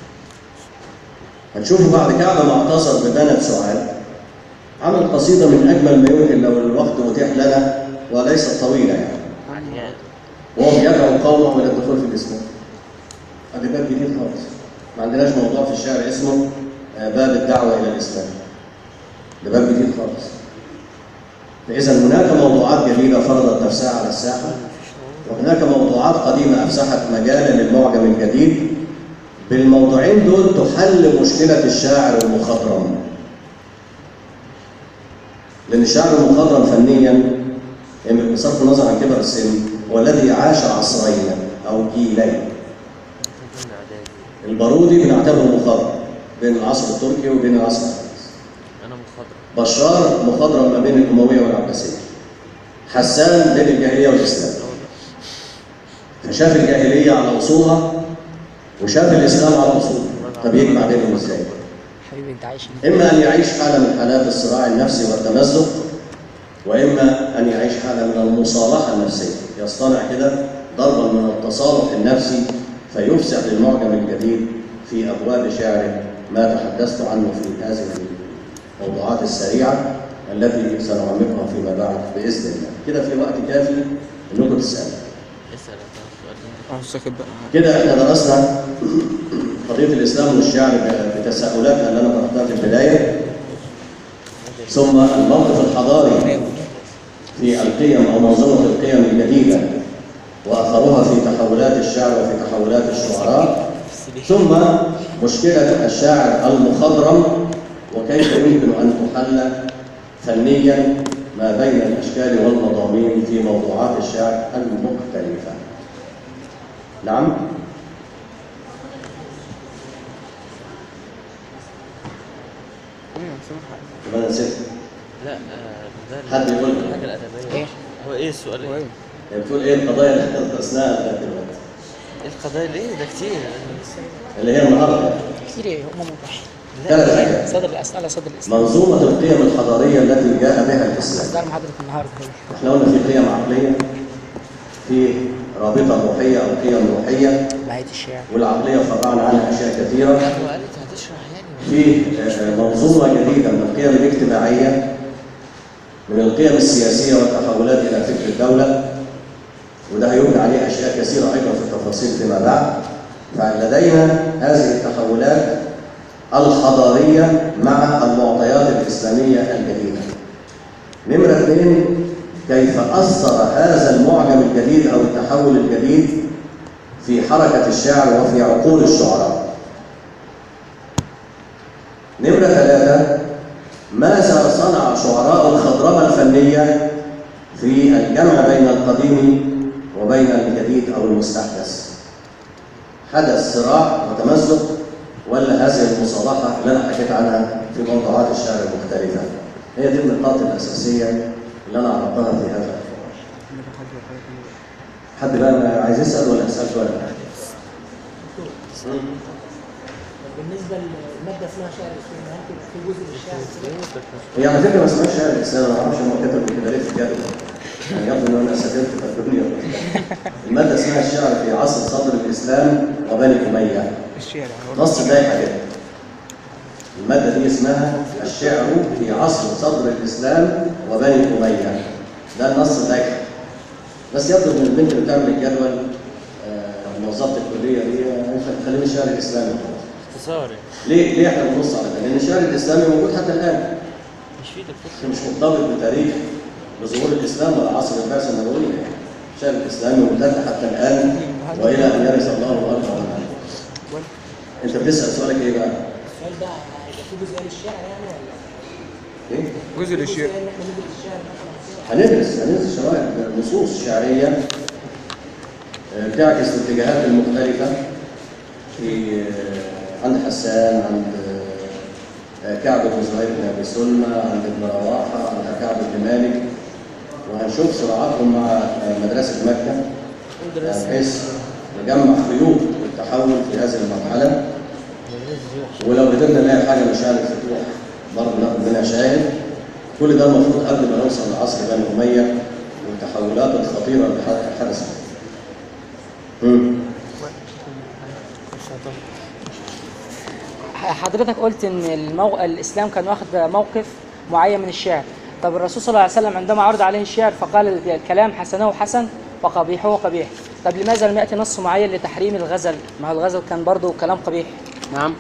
هنشوف بعد كعب ما اعتصر ببنت سعاد عمل قصيدة من أجمل ما يمكن لو الوقت أتيح لنا وليست طويلة يعني وهو بيدعو قومه إلى الدخول في الإسلام هذا باب جديد خالص ما عندناش موضوع في الشعر اسمه آه، باب الدعوة إلى الإسلام ده باب جديد خالص فإذا هناك موضوعات جديدة فرضت نفسها على الساحة وهناك موضوعات قديمة أفسحت مجالا للمعجم الجديد بالموضوعين دول تحل مشكلة الشاعر المخضرم لأن الشاعر المخضرم فنيا يعني بصرف النظر عن كبر السن هو الذي عاش عصرين أو جيلين البارودي بنعتبره مخضرم بين العصر التركي وبين العصر الحديث انا مخضرم بشار مخضرم ما بين الأموية والعباسية حسان بين الجاهلية والإسلام فشاف الجاهلية على أصولها وشاف الإسلام على أصولها طب يجمع بينهم إزاي؟ حبيبي انت عايش هنا. إما أن يعيش حالة من حالات الصراع النفسي والتمزق وإما أن يعيش حالة من المصالحة النفسية يصطنع كده ضربا من التصالح النفسي فيفسح للمعجم الجديد في أبواب شعره ما تحدثت عنه في هذه الموضوعات السريعة التي سنعمقها فيما بعد بإذن الله كده في وقت كافي أنكم تسألوا اسال يا سؤال عاوز ساكت بقى كده احنا درسنا قضية الإسلام والشعر بتساؤلاتها اللي أنا طرحتها في البداية ثم الموقف الحضاري في القيم أو منظومة القيم الجديدة وأثرها في تحولات الشعر وفي تحولات الشعراء ثم مشكلة الشاعر المخضرم وكيف يمكن أن تحل فنيا ما بين الأشكال والمضامين في موضوعات الشعر المختلفة نعم يبقى أنا نسيت لا آه، ده حد يقول لي. الحاجه الادبيه ايه هو ايه السؤال ايه؟ وين؟ هي بتقول ايه القضايا اللي احنا درسناها لغايه دلوقتي ايه القضايا ليه ده كتير اللي هي النهارده كتير ايه هم موضوعين ثلاث حاجات صدر الاسئله صدر الاسلام منظومه القيم الحضاريه التي جاء بها الاسلام اصدار محاضره النهارده هي احنا قلنا في قيم عقليه في رابطه روحيه او قيم روحيه بهايه الشعر والعقليه فرعنا عنها اشياء كثيره هو قالت هتشرح يعني في آه، منظومه جديده من القيم الاجتماعيه من القيم السياسيه والتحولات الى فكر الدوله وده هيبنى عليه اشياء كثيره ايضا في التفاصيل فيما بعد فلدينا هذه التحولات الحضارية مع المعطيات الإسلامية الجديدة نمرة اثنين كيف أثر هذا المعجم الجديد أو التحول الجديد في حركة الشعر وفي عقول الشعراء نمرة ثلاثة ماذا صنع شعراء الخضرمة الفنية في الجمع بين القديم وبين الجديد أو المستحدث حدث صراع وتمزق ولا هذه المصالحة اللي أنا حكيت عنها في موضوعات الشعر المختلفة هي دي النقاط الأساسية اللي أنا عرضتها في هذا الحوار حد بقى عايز يسأل ولا أسأل سؤال؟ بالنسبه للماده اسمها شعر الاسلام هل تبقى في جزء من الشعر هي على فكرة ما اسمهاش شعر الإسلام أنا ما أعرفش هم كتبوا كده ليه في الجدول يعني يبدو إن أنا سافرت في الدنيا المادة اسمها الشعر في عصر صدر الإسلام وبني أمية الشارع نص ضايقة كده المادة دي اسمها الشعر في عصر صدر الإسلام وبني أمية ده النص ضايقة بس يبدو إن البنت اللي بتعمل الجدول آه، موظفة الكلية دي آه، خليني الشعر الإسلامي اختصار يعني ليه ليه احنا بنبص على ده؟ لأن الشعر الإسلامي موجود حتى الآن مش في دكتور مش مرتبط بتاريخ بظهور الاسلام ولا عصر البعثه النبويه يعني الشعر الاسلامي ممتد حتى الان والى ان يرث الله الارض ومن انت بتسال سؤالك ايه بقى؟ السؤال ده هيبقى في جزء للشعر يعني ولا ايه؟ جزء للشيء ان احنا ندرس الشعر مثلا هندرس هندرس شوائع نصوص شعريه آه، بتعكس الاتجاهات المختلفه في آه، عند حسان عند آه، كعب بن زهير بن ابي سلمى عند ابن رواحه عند كعب بن مالك وهنشوف صراعاتهم مع آه، مدرسه مكه بحيث نجمع خيوط التحول في هذه المرحله ولو قدرنا نلاقي حاجه من شعر الفتوح برضه ناخد منها شاهد كل ده المفروض قبل ما نوصل لعصر بني اميه والتحولات الخطيره اللي حد- حدثت. مم. حضرتك قلت ان المو... الاسلام كان واخد موقف معين من الشعر طب الرسول صلى الله عليه وسلم عندما عرض عليه الشعر فقال الكلام حسنه حسن وقبيحه قبيح طب لماذا لم ياتي نص معين لتحريم الغزل ما هو الغزل كان برضه كلام قبيح نعم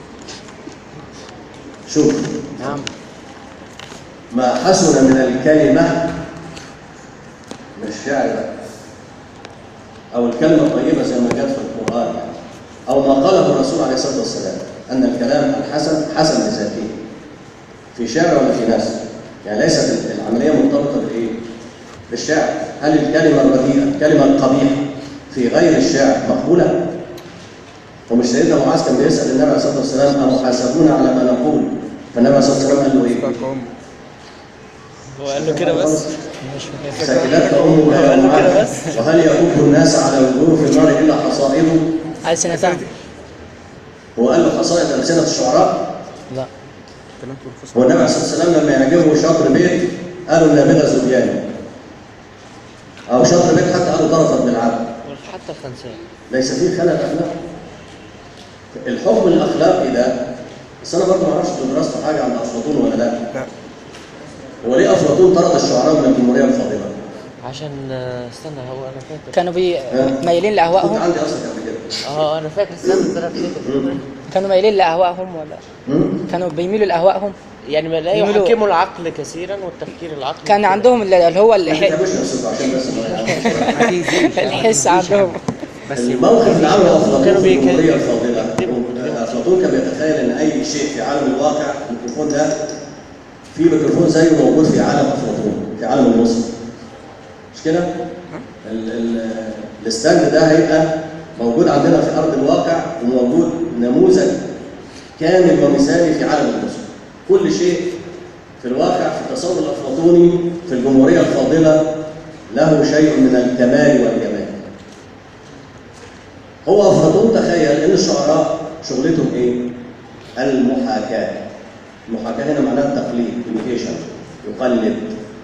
شوف نعم ما حسن من الكلمه مش شعر بقى او الكلمه الطيبه زي ما جت في القران يعني او ما قاله الرسول عليه الصلاه والسلام ان الكلام الحسن حسن لذاته في شعر ولا في ناس يعني ليست العمليه مرتبطه بالايه بالشعر هل الكلمه الرديئه الكلمه القبيحه في غير الشعر مقبوله ومش سيدنا معاذ كان بيسال النبي عليه الصلاه والسلام امحاسبون على ما نقول فالنبي عليه الصلاه والسلام قال له ايه فاقوم هو قال له كده بس سكنتك امك يا معاذ وهل يكب الناس على وجوه في النار الا حصائده ألسنتان هو قال له حصائد السنه الشعراء لا كلام في الفصل هو النبي عليه الصلاه والسلام لما يعجبه شطر بيت قالوا النابغه زبيان او شطر بيت حتى قالوا طرفت بالعبد حتى الخنساء ليس فيه خلل اخلاق الحكم الاخلاقي ده بس انا برضه ما اعرفش انتوا درستوا حاجه عن افلاطون ولا لا لا هو ليه افلاطون طرد الشعراء من الجمهوريه الفاضله؟ عشان آه، استنى هو انا فاكر كانوا بي... ها؟ مايلين كنت لاهوائهم عندي اصلا قبل كده اه انا فاكر استنى انا افتكر كانوا مايلين لاهوائهم ولا مم؟ كانوا بيميلوا لاهوائهم يعني ما لا يعملوا- يحكموا العقل كثيرا والتفكير العقلي كان عندهم اللي هو ما الح... تتعبوش نفسكم عشان بس ما الحس عندهم الموقف اللي عمله افلاطون كانوا في الجمهوريه بيكلموا- الفاضله افلاطون كان بيتخيل ان اي شيء في عالم الواقع الميكروفون ده في ميكروفون زيه موجود في عالم افلاطون في عالم المصري مش كده؟ ال- ال- الستاند ده هيبقى موجود عندنا في ارض الواقع وموجود نموذج كامل ومثالي في عالم المصري كل شيء في الواقع في التصور الافلاطوني في الجمهوريه الفاضله له شيء من الكمال والجمال هو افلاطون تخيل ان الشعراء شغلتهم ايه؟ المحاكاه. المحاكاه هنا معناها التقليد imitation يقلد.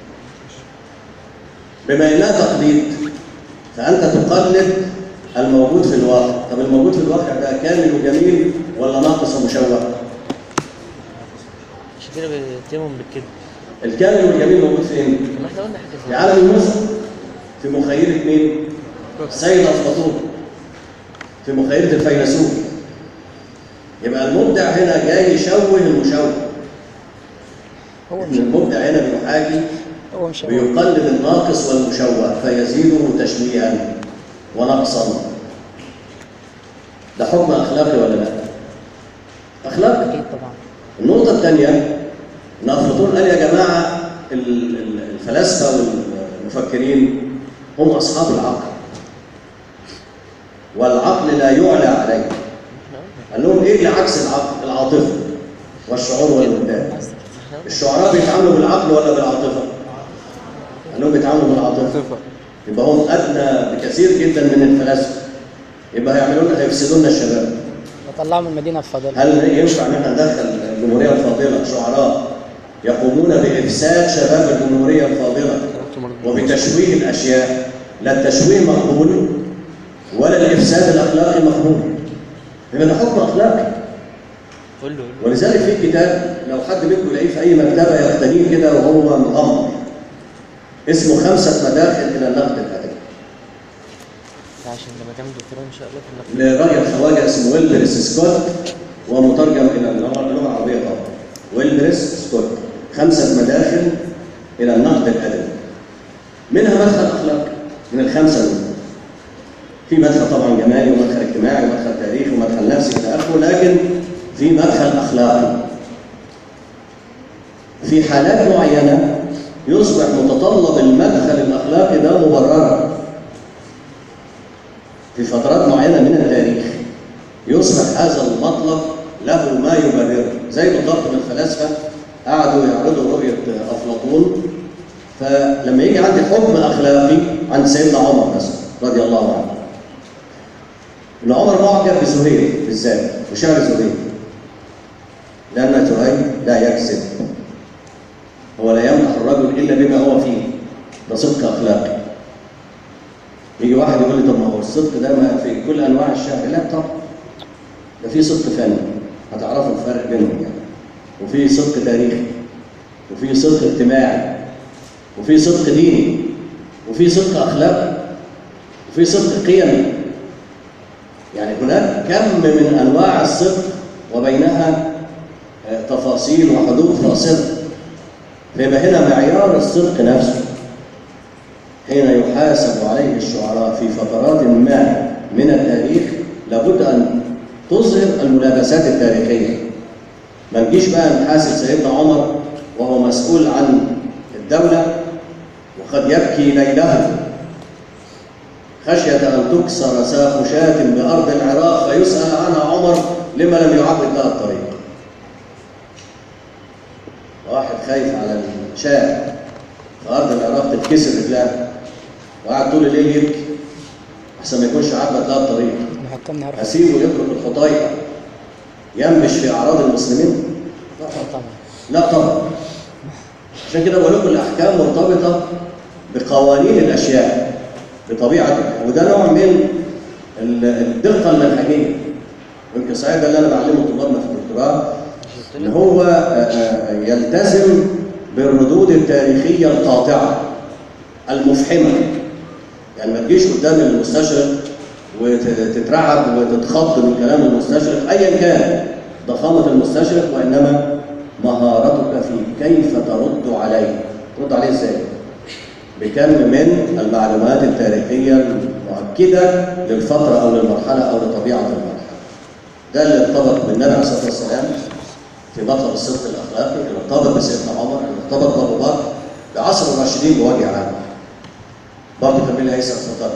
بما انها تقليد فانت تقلد الموجود في الواقع، طب الموجود في الواقع ده كامل وجميل ولا ناقص ومشوه؟ عشان كده بيتهمهم بالكذب الكامل والجميل موجود فين؟ ما احنا قلنا حاجه في زي عالم المصر في مخيلة مين؟ سيد أفلاطون في مخيلة الفيلسوف يبقى المبدع هنا جاي يشوه المشوه هو إن مش المبدع هنا بيحاكي هو مش هو. ويقلد الناقص والمشوه فيزيده تشويها ونقصا ده حكم اخلاقي ولا لا؟ اخلاقي اكيد طبعا النقطة الثانية إن أفلاطون قال يا جماعة ال- ال- الفلاسفة والمفكرين هم أصحاب العقل والعقل لا يعلى عليه قال لهم إيه اللي عكس العقل؟ العاطفة والشعور والوجدان الشعراء بيتعاملوا بالعقل ولا بالعاطفة؟ قال لهم بيتعاملوا بالعاطفة صفر يبقى هم أدنى بكثير جدا من الفلاسفة يبقى هيعملوا لنا هيفسدوا لنا الشباب وطلعوا من المدينه الفاضله هل ينفع ان احنا ندخل الجمهوريه الفاضله شعراء يقومون بافساد شباب الجمهوريه الفاضله وبتشويه الاشياء لا التشويه مقبول ولا الافساد الاخلاقي مقبول يبقى ده حكم اخلاقي قول له ولذلك في كتاب لو حد منكم يلاقيه في اي مكتبه يقتنيه كده وهو مغمض اسمه خمسه مداخل الى النقد الادبي ده عشان لما تعمل دكتوراه ان شاء الله كنا لراجل خواجه اسمه ويلبرس سكوت ومترجم الى اللغه اللغة العربيه طبعا ويلبرس سكوت خمسه مداخل الى النقد الادبي منها مدخل اخلاقي من الخمسه دول في مدخل طبعا جمالي ومدخل اجتماعي ومدخل تاريخي ومدخل نفسي الى اخره لكن في مدخل اخلاقي في حالات معينه يصبح متطلب المدخل الاخلاقي ده مبررا في فترات معينة من التاريخ يصبح هذا المطلب له ما يبرره زي بالضبط من الفلاسفة قعدوا يعرضوا رؤية أفلاطون فلما يجي عندي حكم أخلاقي عند سيدنا عمر مثلا رضي الله عنه إن عمر معجب بزهير بالذات وشعر زهير لأن زهير لا يكذب هو لا يمدح الرجل إلا بما هو فيه ده صدق أخلاقي يجي واحد يقول لي طب ما هو الصدق ده ما في كل انواع الشعر لا طبعا ده في صدق فني هتعرفوا الفرق بينهم يعني وفي صدق تاريخي وفي صدق اجتماعي وفي صدق ديني وفي صدق اخلاقي وفي صدق قيمي يعني هناك كم من انواع الصدق وبينها آه، تفاصيل وحدود فاصله فيبقى هنا معيار الصدق نفسه حين يحاسب عليه الشعراء في فترات ما من التاريخ لابد ان تظهر الملابسات التاريخيه ما نجيش بقى نحاسب سيدنا عمر وهو مسؤول عن الدوله وقد يبكي ليله خشيه ان تكسر ساق شاة بارض العراق فيسال عنها عمر لما لم يعبد لها الطريق واحد خايف على الشاة في ارض العراق تتكسر رجلها وقعد طول الليل يبكي احسن ما يكونش عبد لها الطريق محكمنا عرف اسيبه يترك الخطايا ينبش في اعراض المسلمين طبعا لا طبعا عشان كده بقول لكم الاحكام مرتبطه بقوانين الاشياء بطبيعتها وده نوع من ال- الدقه المنهجيه يمكن صحيح ده اللي انا بعلمه طلابنا في الدكتوراه ان هو آه، آه، يلتزم بالردود التاريخيه القاطعه المفحمه يعني ما تجيش قدام المستشرق وتترعب وتتخض من كلام المستشرق ايا كان ضخامه المستشرق وانما مهارتك في كيف ترد عليه ترد عليه ازاي بكم من المعلومات التاريخيه المؤكده للفتره او للمرحله او لطبيعه المرحله ده اللي ارتبط بالنبي عليه الصلاه والسلام في مطلب الصدق الاخلاقي اللي ارتبط بسيدنا عمر اللي ارتبط بابو بكر بعصر الراشدين بوجه عام برضه كان لها هيثم اتفضل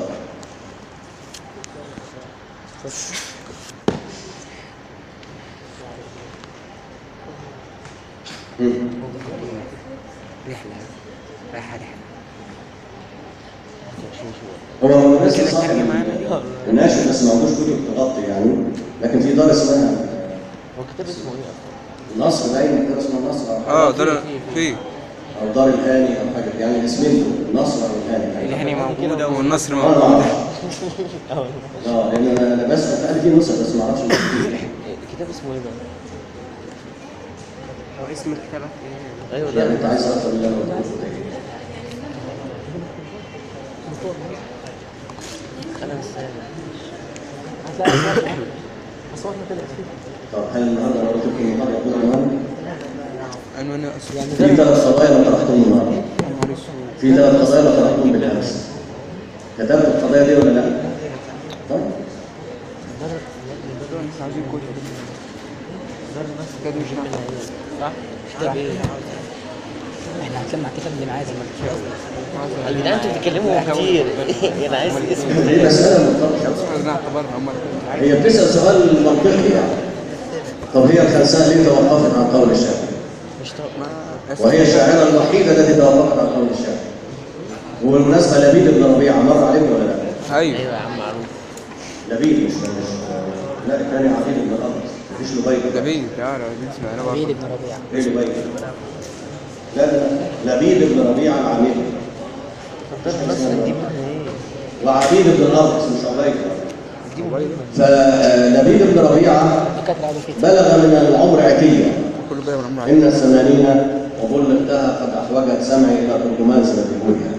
مم. رحلة رايحة رحلة هو الناس كده صاحب الترجمة معانا دي؟ الناشر بس ما عندوش كتب تغطي يعني لكن في دار اسمها هو كتاب اسمه ايه اصلا؟ النصر باين دار اسمها النصر او حاجه اه ده في او دار الهاني او حاجه يعني الاسمين دول النصر او الهاني الهاني موجودة والنصر انا ما موجود اعرفش اه لان انا أنا بسمع فقال في نسخ بس ما اعرفش الكتاب اسمه ايه بقى؟ هو اسم الكتاب ايه؟ ايوه ده يعني انت عايز اكتر من اللي انا قلته خلينا نستنى هتلاقي أسماء- طب هل النهارده لو قلت لكم المحاضره يكون عنوان؟ عنوان أصلا يعني في غير ثلاث قضايا انا طرحتهم النهارده في ثلاث قضايا انا طرحتهم بالامس كتبت القضايا دي ولا لا؟ طيب عايزين كتب كتاب مش صح؟ كتاب ايه؟ احنا هنتلمع كتاب اللي معايا زي ما قلت يا جدعان انتوا بتتكلموا كتير انا عايز اسم دي مساله مرتبطه خدنا اعتبرها هم هي بتسال سؤال منطقي يعني طب هي الخنساء ليه توقفت عن قول الشافعي؟ وهي الشاعره الوحيده التي توقفت عن قول الشافعي وبالمناسبه لبيد بن ربيعه مر عليكم ولا لا؟ ايوه ايوه يا عم معروف لبيد مش مش لا الثاني عبيد بن الأبرص مفيش لبيد لبيب تعالى دي اسمها انا عبيد بعرف بن ربيعه ايه لبيد لا لا لبيد بن ربيعه العميد وعبيد بن الأبرص مش عبيد فلبيد بن ربيعه دكاتره قالوا كده بلغ من العمر عتيه كله بقى من عمره إن الثمانين وبلغتها قد أحوجت سمعي إلى ترجمان زي ما بيقول يعني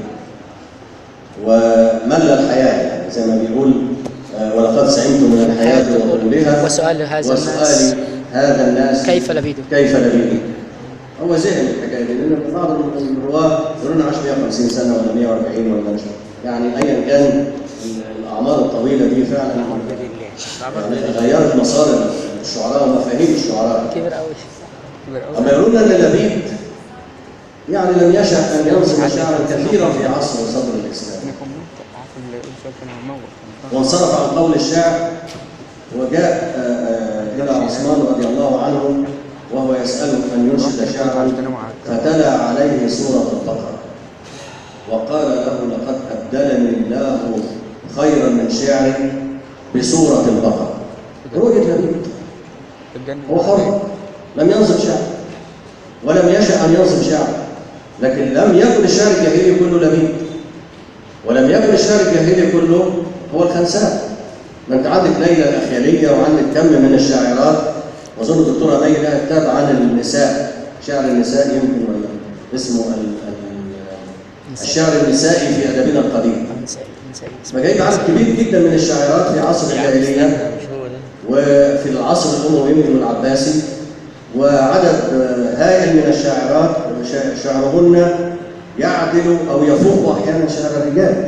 ومل الحياة يعني زي ما بيقول آه، ولقد سئمت من الحياة وطولها وسؤال هذا الناس وسؤالي هذا الناس كيف لبيده؟ كيف لبيده هو زهق الحكاية دي لأن بعض الرواة يقولون عاش 150 سنة ولا 140 ولا مش يعني أيا كان الأعمار الطويلة دي فعلا يعني غيرت مسار الشعراء ومفاهيم الشعراء كبر قوي كبير قوي أما يقولون أن لبيد يعني لم يشأ أن ينظم شعرا كثيرا في عصر صدر الإسلام انا كنت عارف اللي يقول شويه كان هيموت وانصرف عن قول الشاعر وجاء آه، آه، إلى عثمان رضي الله عنه وهو يسأله أن ينشد شعرا فتلا عليه سورة البقرة وقال له لقد أبدلني الله خيرا من شعري بسورة البقرة رؤية لبيد الجنه هو حر لم ينظم شعر ولم يشأ أن ينظم شعر لكن لم يكن الشعر الجاهلي كله لبيب ولم يكن الشعر الجاهلي كله هو الخنساء ما انت عندك ليلى الأخيالية وعندك كم من الشاعرات وأظن الدكتورة مي لها كتاب عن النساء شعر النساء يمكن ولا اسمه ال- ال- الشعر النسائي في أدبنا القديم نسائي نسائي فجايب عدد كبير جدا من الشاعرات في عصر الجاهلية مش هو ده وفي العصر الأموي يمكن العباسي وعدد آه، هائل من الشاعرات شا- شعرهن يعدل أو يفوق أحيانا شعر الرجال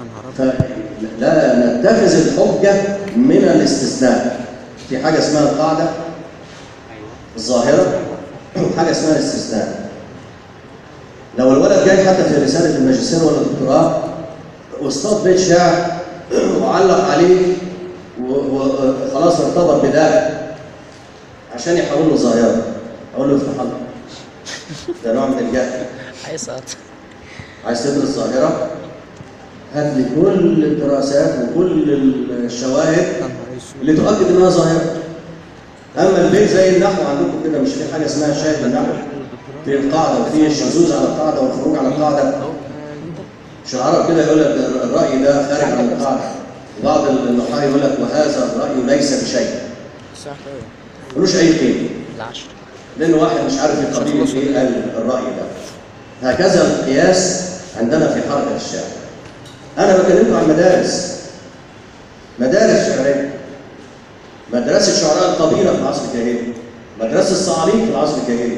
فلا نتخذ الحجة من الاستثناء في حاجة اسمها القاعدة الظاهرة وحاجة اسمها الاستثناء لو الولد جاي حتى في رسالة الماجستير ولا الدكتوراه واصطاد بيت شعر وعلق عليه وخلاص ارتبط بده عشان يحول له ظاهرة أقول له افتح الله ده نوع من الجهل هيسقط عايز تدرس ظاهرة هات لي كل الدراسات وكل الشواهد اللي تؤكد انها ظاهرة اما البيت زي النحو عندكم كده مش في حاجة اسمها شاهد النحو في القاعدة وفي الشذوذ على القاعدة والخروج على القاعدة مش العرب كده يقول لك الرأي ده خارج عن القاعدة بعض النحاة يقول لك وهذا الرأي ليس بشيء صح ملوش أي قيمة العشر لأن واحد مش عارف القبيل إيه قال الرأي ده هكذا القياس عندنا في حركة الشعر أنا بكلمكم عن مدارس مدارس شعرية مدرسة شعراء القبيلة في العصر الجاهلي مدرسة الصعاليك في العصر الجاهلي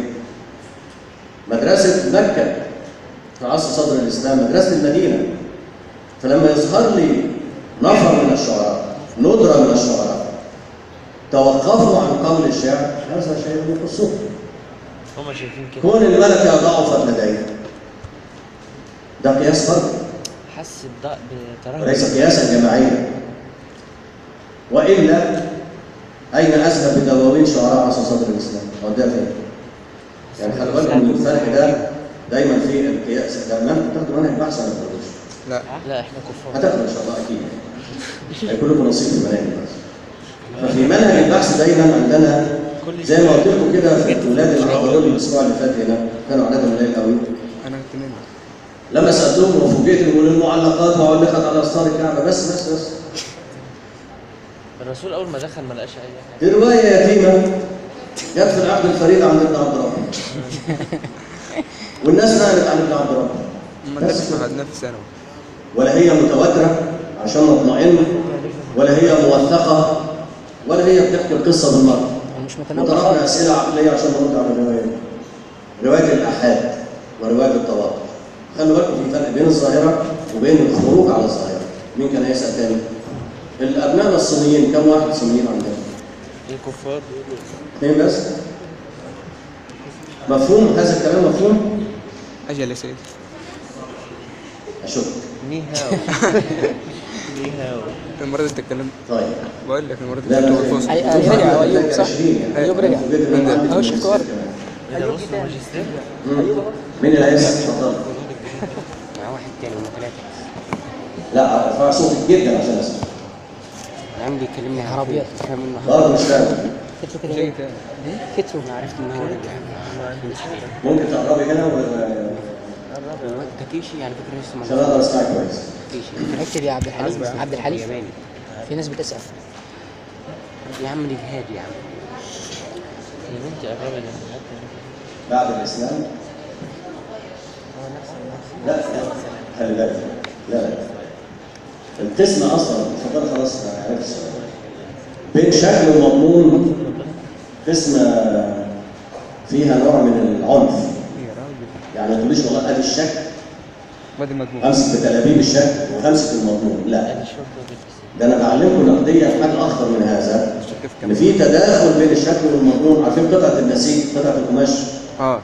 مدرسة مكة في عصر صدر الإسلام مدرسة المدينة فلما يظهر لي نفر من الشعراء ندرة من الشعراء توقفوا عن قول الشعر هذا شيء يخصهم هم شايفين كده كون الملكة ضعفت لديها ده قياس فرد حس بض- بترهب وليس قياسا جماعيا والا اين اذهب بدواوين شعراء عصر صدر الاسلام؟ هو ده فين؟ يعني خلي بالكم من الفرق ده دايما في القياس لما انتم بتاخدوا منهج بحث ولا ما بتاخدوش؟ لا لا احنا كفار هتاخدوا ان شاء الله اكيد هيكون لكم نصيب في المناهج البحث ففي منهج البحث دايما عندنا زي ما قلت لكم كده في الولاد اللي حضروا لي الاسبوع اللي فات هنا كانوا عددهم قليل قوي انا كنت منهم لما سالتهم وفوجئت بيقولوا المعلقات وعلقت على اسطار الكعبه بس بس بس الرسول اول ما دخل ما لقاش اي حاجه دي روايه يتيمه جت في العقد الفريد عند ابن عبد الرحمن والناس نقلت عن ابن عبد الرحمن ما بس درسنا خدناه في ثانوي ولا هي متواتره عشان نطمئن ولا هي موثقه ولا هي بتحكي القصه بالمره مش متناول وطرحنا خالص اسئله عقليه عشان نرد على الروايه روايه الاحاد وروايه التواتر خلوا بالكم في فرق بين الظاهره وبين الخروج على الظاهره مين كان هيسال تاني؟ الابناء الصينيين كم واحد صينيين عندنا؟ الكفار اثنين بس؟ مفهوم هذا الكلام مفهوم؟ أجل يا سيدي اشك ني هاو ني هاو المرة دي اتكلمت طيب بقول لك المرة دي لا لا كنت بالفصل أي- أي- رجع هو ايوب صح؟ 20 يعني. ايوب رجع أهو اهو شفت ورد مم. مين اللي هيسال؟ اتفضل مع واحد تاني هم ثلاثة لا ارفع صوتك جدا عشان اسمع عم بيكلمني نهار أبيض. فاهم منه برضه مش فاهم كتروا كده شيء ليه؟ تاني كتروا انا عرفت ان هو رجع ممكن تقربي هنا ولا الواد تكيشي على فكرة لسه ما عشان اقدر اسمعك كويس تكيشي اكتب يا عبد الحليم عبد الحليم ياباني في ناس بتسأل يا عم دي جهاد يا عم يا بنتي قربي ده بعد الاسلام لا لا خلي بالك لا لا القسم اصلا اتفضل خلاص عرفت السؤال. بين شكل ومضمون قسم فيها نوع من العنف يا راجل يعني ما تقوليش والله ادي الشكل وادي مجموعة امسك بتلابيب الشكل وامسك المضمون لا ده انا بعلمكم نقديا حاجه اخطر من هذا الشك في ان كم في تداخل بين الشكل والمضمون عارفين قطعه النسيج قطعه القماش اه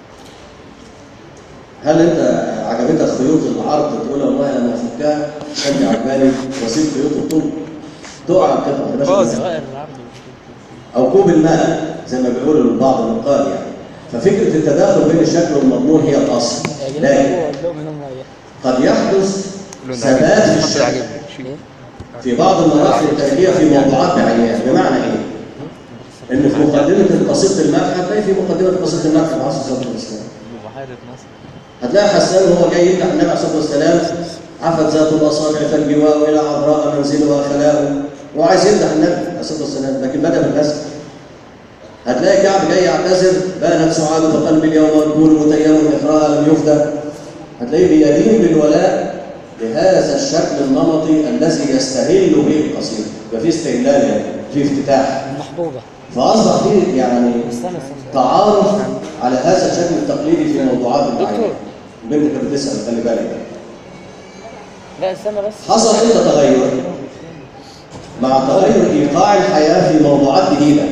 هل انت عجبتك خيوط العرض تقول والله انا افكها عشان دي عجباني واسيب خيوط الطول تقع القطعه تبقاش باظ. منها. او كوب الماء زي ما بيقولوا بعض النقاد يعني ففكره التداخل بين الشكل والمضمون هي الاصل لكن قد يحدث اللون ده ثبات في عجبني. الخط ده الشكل عجبني شيء. في بعض المراحل التاريخيه في موضوعات بعينها بمعنى ايه؟ ان في مقدمه قصيده المدح هتلاقي في مقدمه قصيده المدح في عصر صدر الاسلام بحيرة نصر هتلاقي حسان وهو جاي يمدح النبي عليه الصلاه والسلام عفت ذات الاصابع فالجواء الى عذراء منزلها خلاء وعايز يمدح النبي عليه الصلاه والسلام لكن بدا بالنسب هتلاقي كعب جاي يعتذر بانت سعاد فقلبي اليوم مقبول متيم اخراها لم يفدى هتلاقيه بيدين بالولاء لهذا الشكل النمطي الذي يستهل به القصيده يبقى في استهلال يعني في افتتاح محبوبة فاصبح في يعني تعارف على هذا الشكل التقليدي في موضوعات المعين البنت كانت بتسال خلي بالك لا استنى بس حصل امتى تغير مع تغير ايقاع الحياه في موضوعات جديده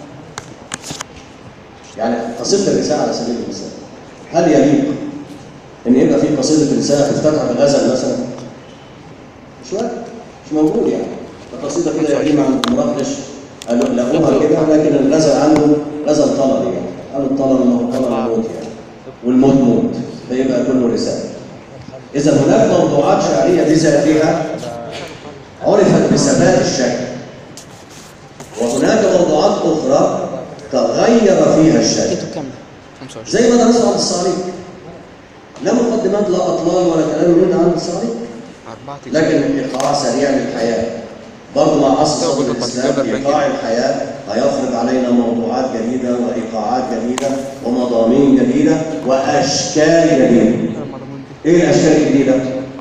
يعني قصيده الرساله على سبيل المثال هل يليق ان يبقى في قصيده رساله تفتتح بغزل مثلا مش وارد مش موجود يعني القصيده كده قديمه عند المناقش قالوا لقوها كده لكن الغزل عنده غزل طلبي يعني قالوا الطلب انه طلب الموت يعني والموت موت فيبقى كله رساله اذا هناك موضوعات شعريه بذاتها عرفت بثبات الشكل وهناك موضوعات اخرى تغير فيها الشكل كتب كاملة 25 زي ما درسوا عند الصعاليك لا مقدمات لا اطلال ولا كلام من عند الصعاليك أربعة لكن ايقاع سريع للحياه برضه مع عصر صدر الاسلام ايقاع الحياه هيفرض علينا موضوعات جديده وايقاعات جديده ومضامين جديده واشكال جديده ايه الاشكال الجديده؟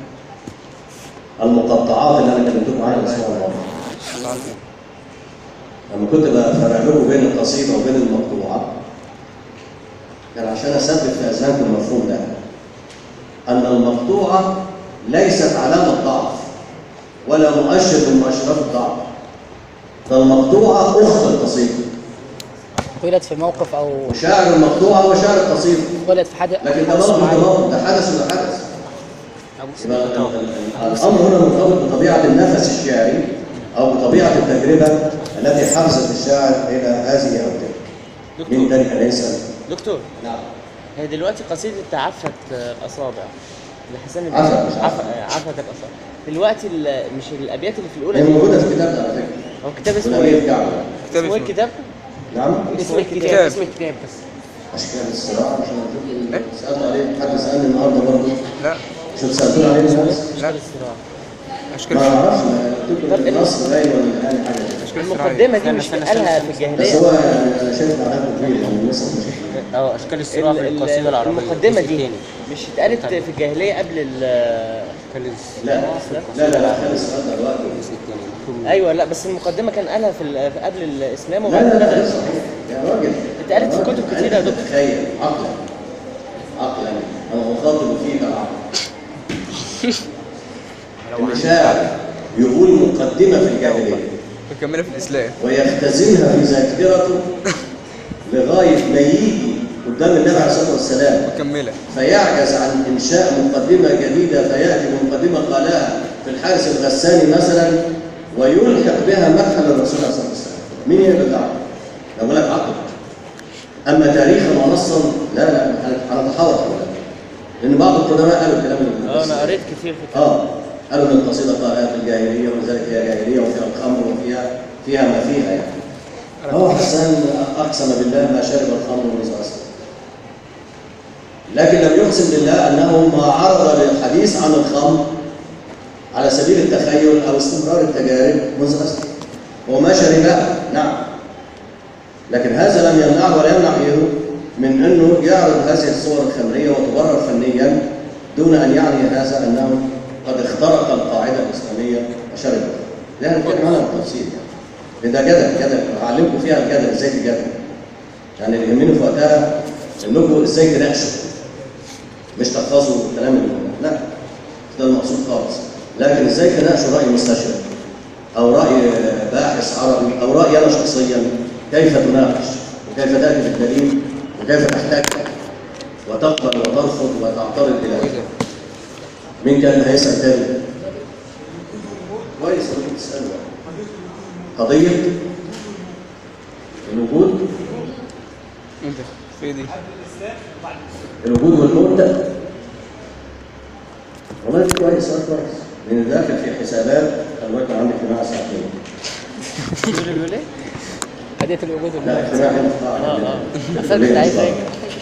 المقطعات اللي انا كلمتكم عنها الاسبوع الماضي لما كنت بفرق لكم بين القصيده وبين المقطوعه كان عشان اثبت في اذهانكم المفهوم ده ان المقطوعه ليست علامه ضعف ولا مؤشر من مؤشرات الضعف ده المقطوعه اخت القصيده ولد في موقف أو وشاعر المقطوعه هو شاعر القصيده ولد في حد لكن ده حدث موقف ده معين. موقف ده حدث وده حدث ابو يبقى سليم ال- ال- الامر هنا مرتبط بطبيعه النفس الشعري او بطبيعه التجربه التي حفزت الشاعر الى هذه او تلك مين تاني كان يسال؟ دكتور نعم هي دلوقتي قصيدة عفت الأصابع لحسن بن عفت، مش عفت عفت. عفت الأصابع دلوقتي ال- مش الأبيات اللي في الأولى هي دي موجوده في كتابنا على فكره هو كتاب اسمه ولم إيه؟ يرجع كتاب اسمه إيه اسمه الكتاب؟ نعم اسم الكتاب كتاب. اسم الكتاب بس اشكال الصراع مش موجود سالت عليه حد سالني النهارده برضه لا شو سالتوني عليه الناس؟ لا الصراع أشكال ما اعرفش ما قلت لكم النص باين ولا يعني حاجه كده. أشكال الصراعية المقدمة دي استنى، مش استنى، قالها استنى، في بس الجاهلية هو يعني انا شايف معناه كبير يعني الناس مش اه اشكال الصراع في ال- ال- القصيده العربيه المقدمة الجزء دي الثاني. مش اتقالت في الجاهلية قبل ال لا لا لا لا خلي السؤال ده دلوقتي ايوه لا بس المقدمه كان قالها في ال- في قبل الاسلام لا وبعد لا كده لا بدأ- ده صحيح يا راجل اتقالت في كتب كتيرة يا دكتور. تخيل عقلا عقلا انا مخاطب فيك العقل ان شاعر يقول مقدمه في الجاهليه مكملة في الإسلام ويختزنها في ذاكرته لغايه ما يجي قدام النبي عليه الصلاه والسلام مكملة فيعجز عن انشاء مقدمه جديده فياتي بمقدمه قالها في الحارس الغساني مثلا ويلحق بها مدحا للرسول عليه الصلاه والسلام مين يقبل العقل؟ أنا بقول لك عقل اما تاريخا ونصا لا لا هنتحاور حولها لان بعض القدماء قالوا الكلام اللي اه انا قريت كتير في الكلام اه قالوا ان القصيده قراءات الجاهليه ولذلك هي جاهليه وفيها الخمر وفيها فيها ما فيها يعني هو حسان اقسم بالله ما شرب الخمر منذ اسلم لكن لم يقسم بالله انه ما عرض للحديث عن الخمر على سبيل التخيل او استمرار التجارب منذ اسلم هو ما شربها نعم لكن هذا لم يمنعه ولا يمنع غيره من انه يعرض هذه الصور الخمريه وتبرر فنيا دون ان يعني هذا انه قد اخترق القاعده الاسلاميه وشرب لا نتكلم عنها بالتفصيل يعني لأن ده جدل جدل هعلمكم فيها الجدل ازاي تجادل يعني اللي يهمني في وقتها انكم ازاي تناقشوا مش تحفظوا الكلام اللي لا ده المقصود خالص لكن ازاي تناقشوا راي مستشرق او راي باحث عربي او رايي انا شخصيا كيف تناقش وكيف تاتي بالدليل وكيف تحتاج وتقبل وترفض وتعترض الى اخره مين كان هيسال تاني؟ كويس ممكن تساله قضيه الوجود في دي الوجود والموت والله ده كويس سؤال كويس لان داخل في حسابات خلي بالك عندي اجتماع ساعتين بيقول بيقول ايه؟ هدية الوجود لا والموت اجتماع هنا في اه قاعة اه كده. اصل كنت عايز اجي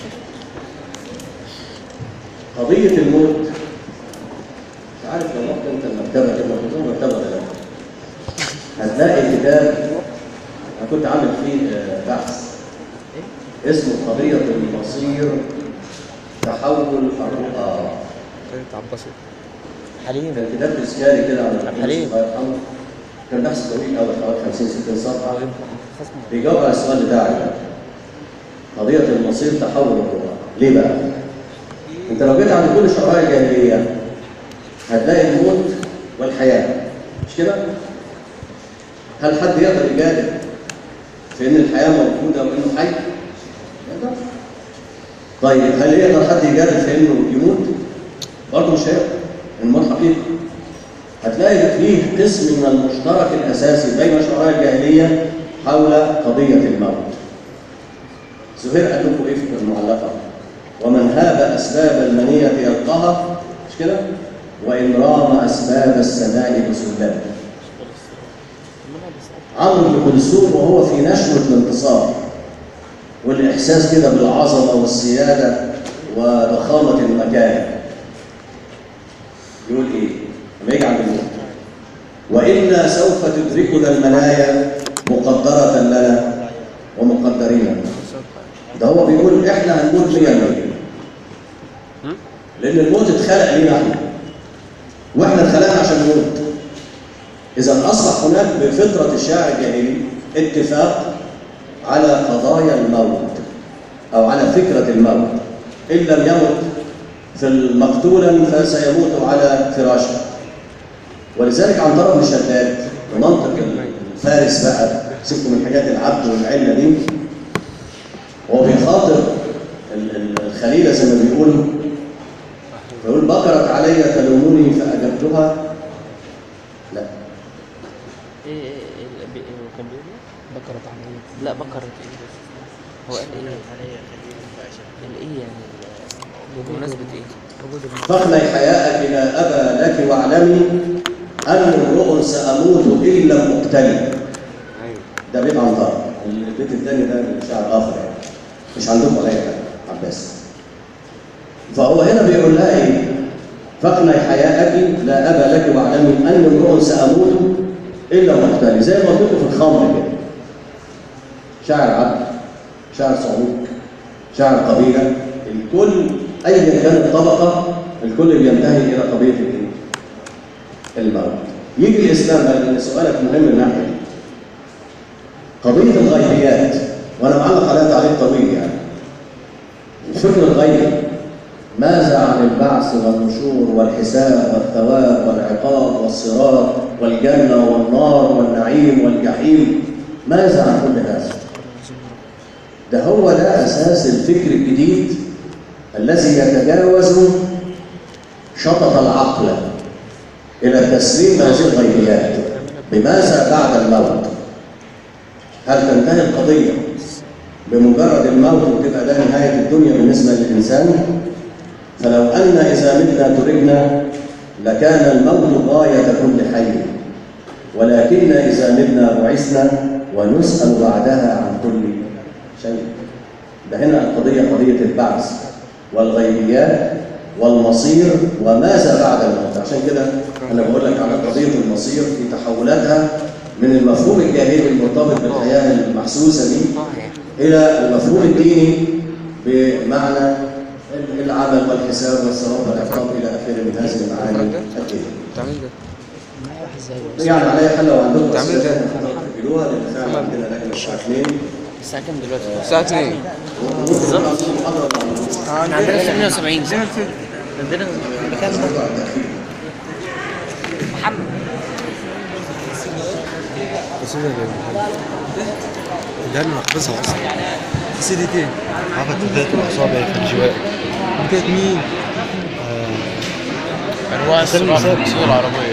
قضية الموت مش عارف لو رحت انت المكتبة كده خصوصا مكتبة غير هتلاقي كتاب انا كنت عامل فيه آه، بحث اسمه قضية المصير تحول الرؤى تعبسوا حليم كان كتاب تذكاري كده عن عبد الحليم. الله يرحمه كان بحث طويل قوي حوالي 50 60 صفحة بيجاوب على السؤال بتاعي ده قضية المصير تحول الرؤى ليه بقى؟ انت لو جيت عند كل شعراء الجاهلية هتلاقي الموت والحياة مش كده؟ هل حد يقدر يجادل في ان الحياة موجودة وانه حي؟ يقدر. طيب هل يقدر حد يجادل في انه يموت؟ برضه مش هيقدر الموت حقيقي هتلاقي فيه قسم من المشترك الاساسي بين شعراء الجاهليه حول قضيه الموت. زهير قال لكم ايه في المعلقه؟ ومن هاب اسباب المنيه يلقاها مش كده؟ وان رام اسباب السماء بسلام. عمرو بن كلثوم وهو في نشوه الانتصار والاحساس كده بالعظمه والسياده وضخامه المكان. يقول ايه؟ لما يجي عند الموت وإنا سوف تدركنا المنايا مقدرة لنا ومقدرين لنا ده هو بيقول احنا هنموت 100% لأن الموت اتخلق لينا احنا واحنا اتخلقنا عشان نموت إذا أصبح هناك بفطرة الشاعر الجاهلي اتفاق على قضايا الموت أو على فكرة الموت إن لم يمت في المقتولا فسيموت على فراشه ولذلك عنترة بن شداد ومنطق الفارس بقى سيبكم من حاجات العبد والعلة دي هو بيخاطر ال- ال- الخليلة زي ما بيقول فيقول بكرت علي تلومني فأجبتها لا ايه ايه ايه بي- إيه كان بيقول ايه؟ بكرة عملية لا بكرت ايه؟ هو قال ايه؟ قال ايه يعني بمناسبة ايه؟ وجود الموت فاخلي حياءك لا أبا لك واعلمي أن امرؤ سأموت إن لم أقتلي ده بيت عنترة البيت الثاني ده شعر آخر يعني مش عندكم ولا أي حاجة عباس فهو هنا بيقول لها إيه؟ فاقنعي حياءك لا أبا لك واعلمي أن امرؤ سأموت إن لم أقتلي زي ما قلت لكم في الخمر كده شاعر عبد شاعر صعود شاعر قبيلة الكل أيا كانت الطبقة الكل بينتهي إلى قضية الإيه؟ الموت يجي الاسلام بقى لان سؤالك مهم من ناحيه دي. قضيه الغيبيات وانا معلق عليها تعليق طويل يعني الفكر الغيبي ماذا عن البعث والنشور والحساب والثواب والعقاب والصراط والجنه والنار والنعيم والجحيم ماذا عن كل هذا ده هو ده اساس الفكر الجديد الذي يتجاوز شطط العقل الى تسليم هذه الغيبيات بماذا بعد الموت هل تنتهي القضيه بمجرد الموت وتبقى ده نهايه الدنيا بالنسبه للانسان فلو ان اذا متنا تركنا لكان الموت غايه كل حي ولكن اذا متنا بعثنا ونسال بعدها عن كل شيء ده هنا القضيه قضيه البعث والغيبيات والمصير وماذا بعد الموت عشان كده انا بقول لك على قضيه المصير في تحولاتها من المفهوم الجاهلي المرتبط بالحياه المحسوسه دي الى المفهوم الديني بمعنى العمل والحساب والثواب والعقاب الى اخره من هذه المعاني الدينيه. تعمل ده يعني على اي حال لو عندكم تعمل اسئله ده. تقولوها لان فعلا عندنا لجنه الساعه 2 الساعة كام دلوقتي؟ الساعة 2 بالظبط احنا عندنا 78 عندنا مكان ده انا حافظها اصلا سيدي تي حافظ بداية الأصابع في الجوائب بداية مين؟ انواع الصراع في السوق العربيه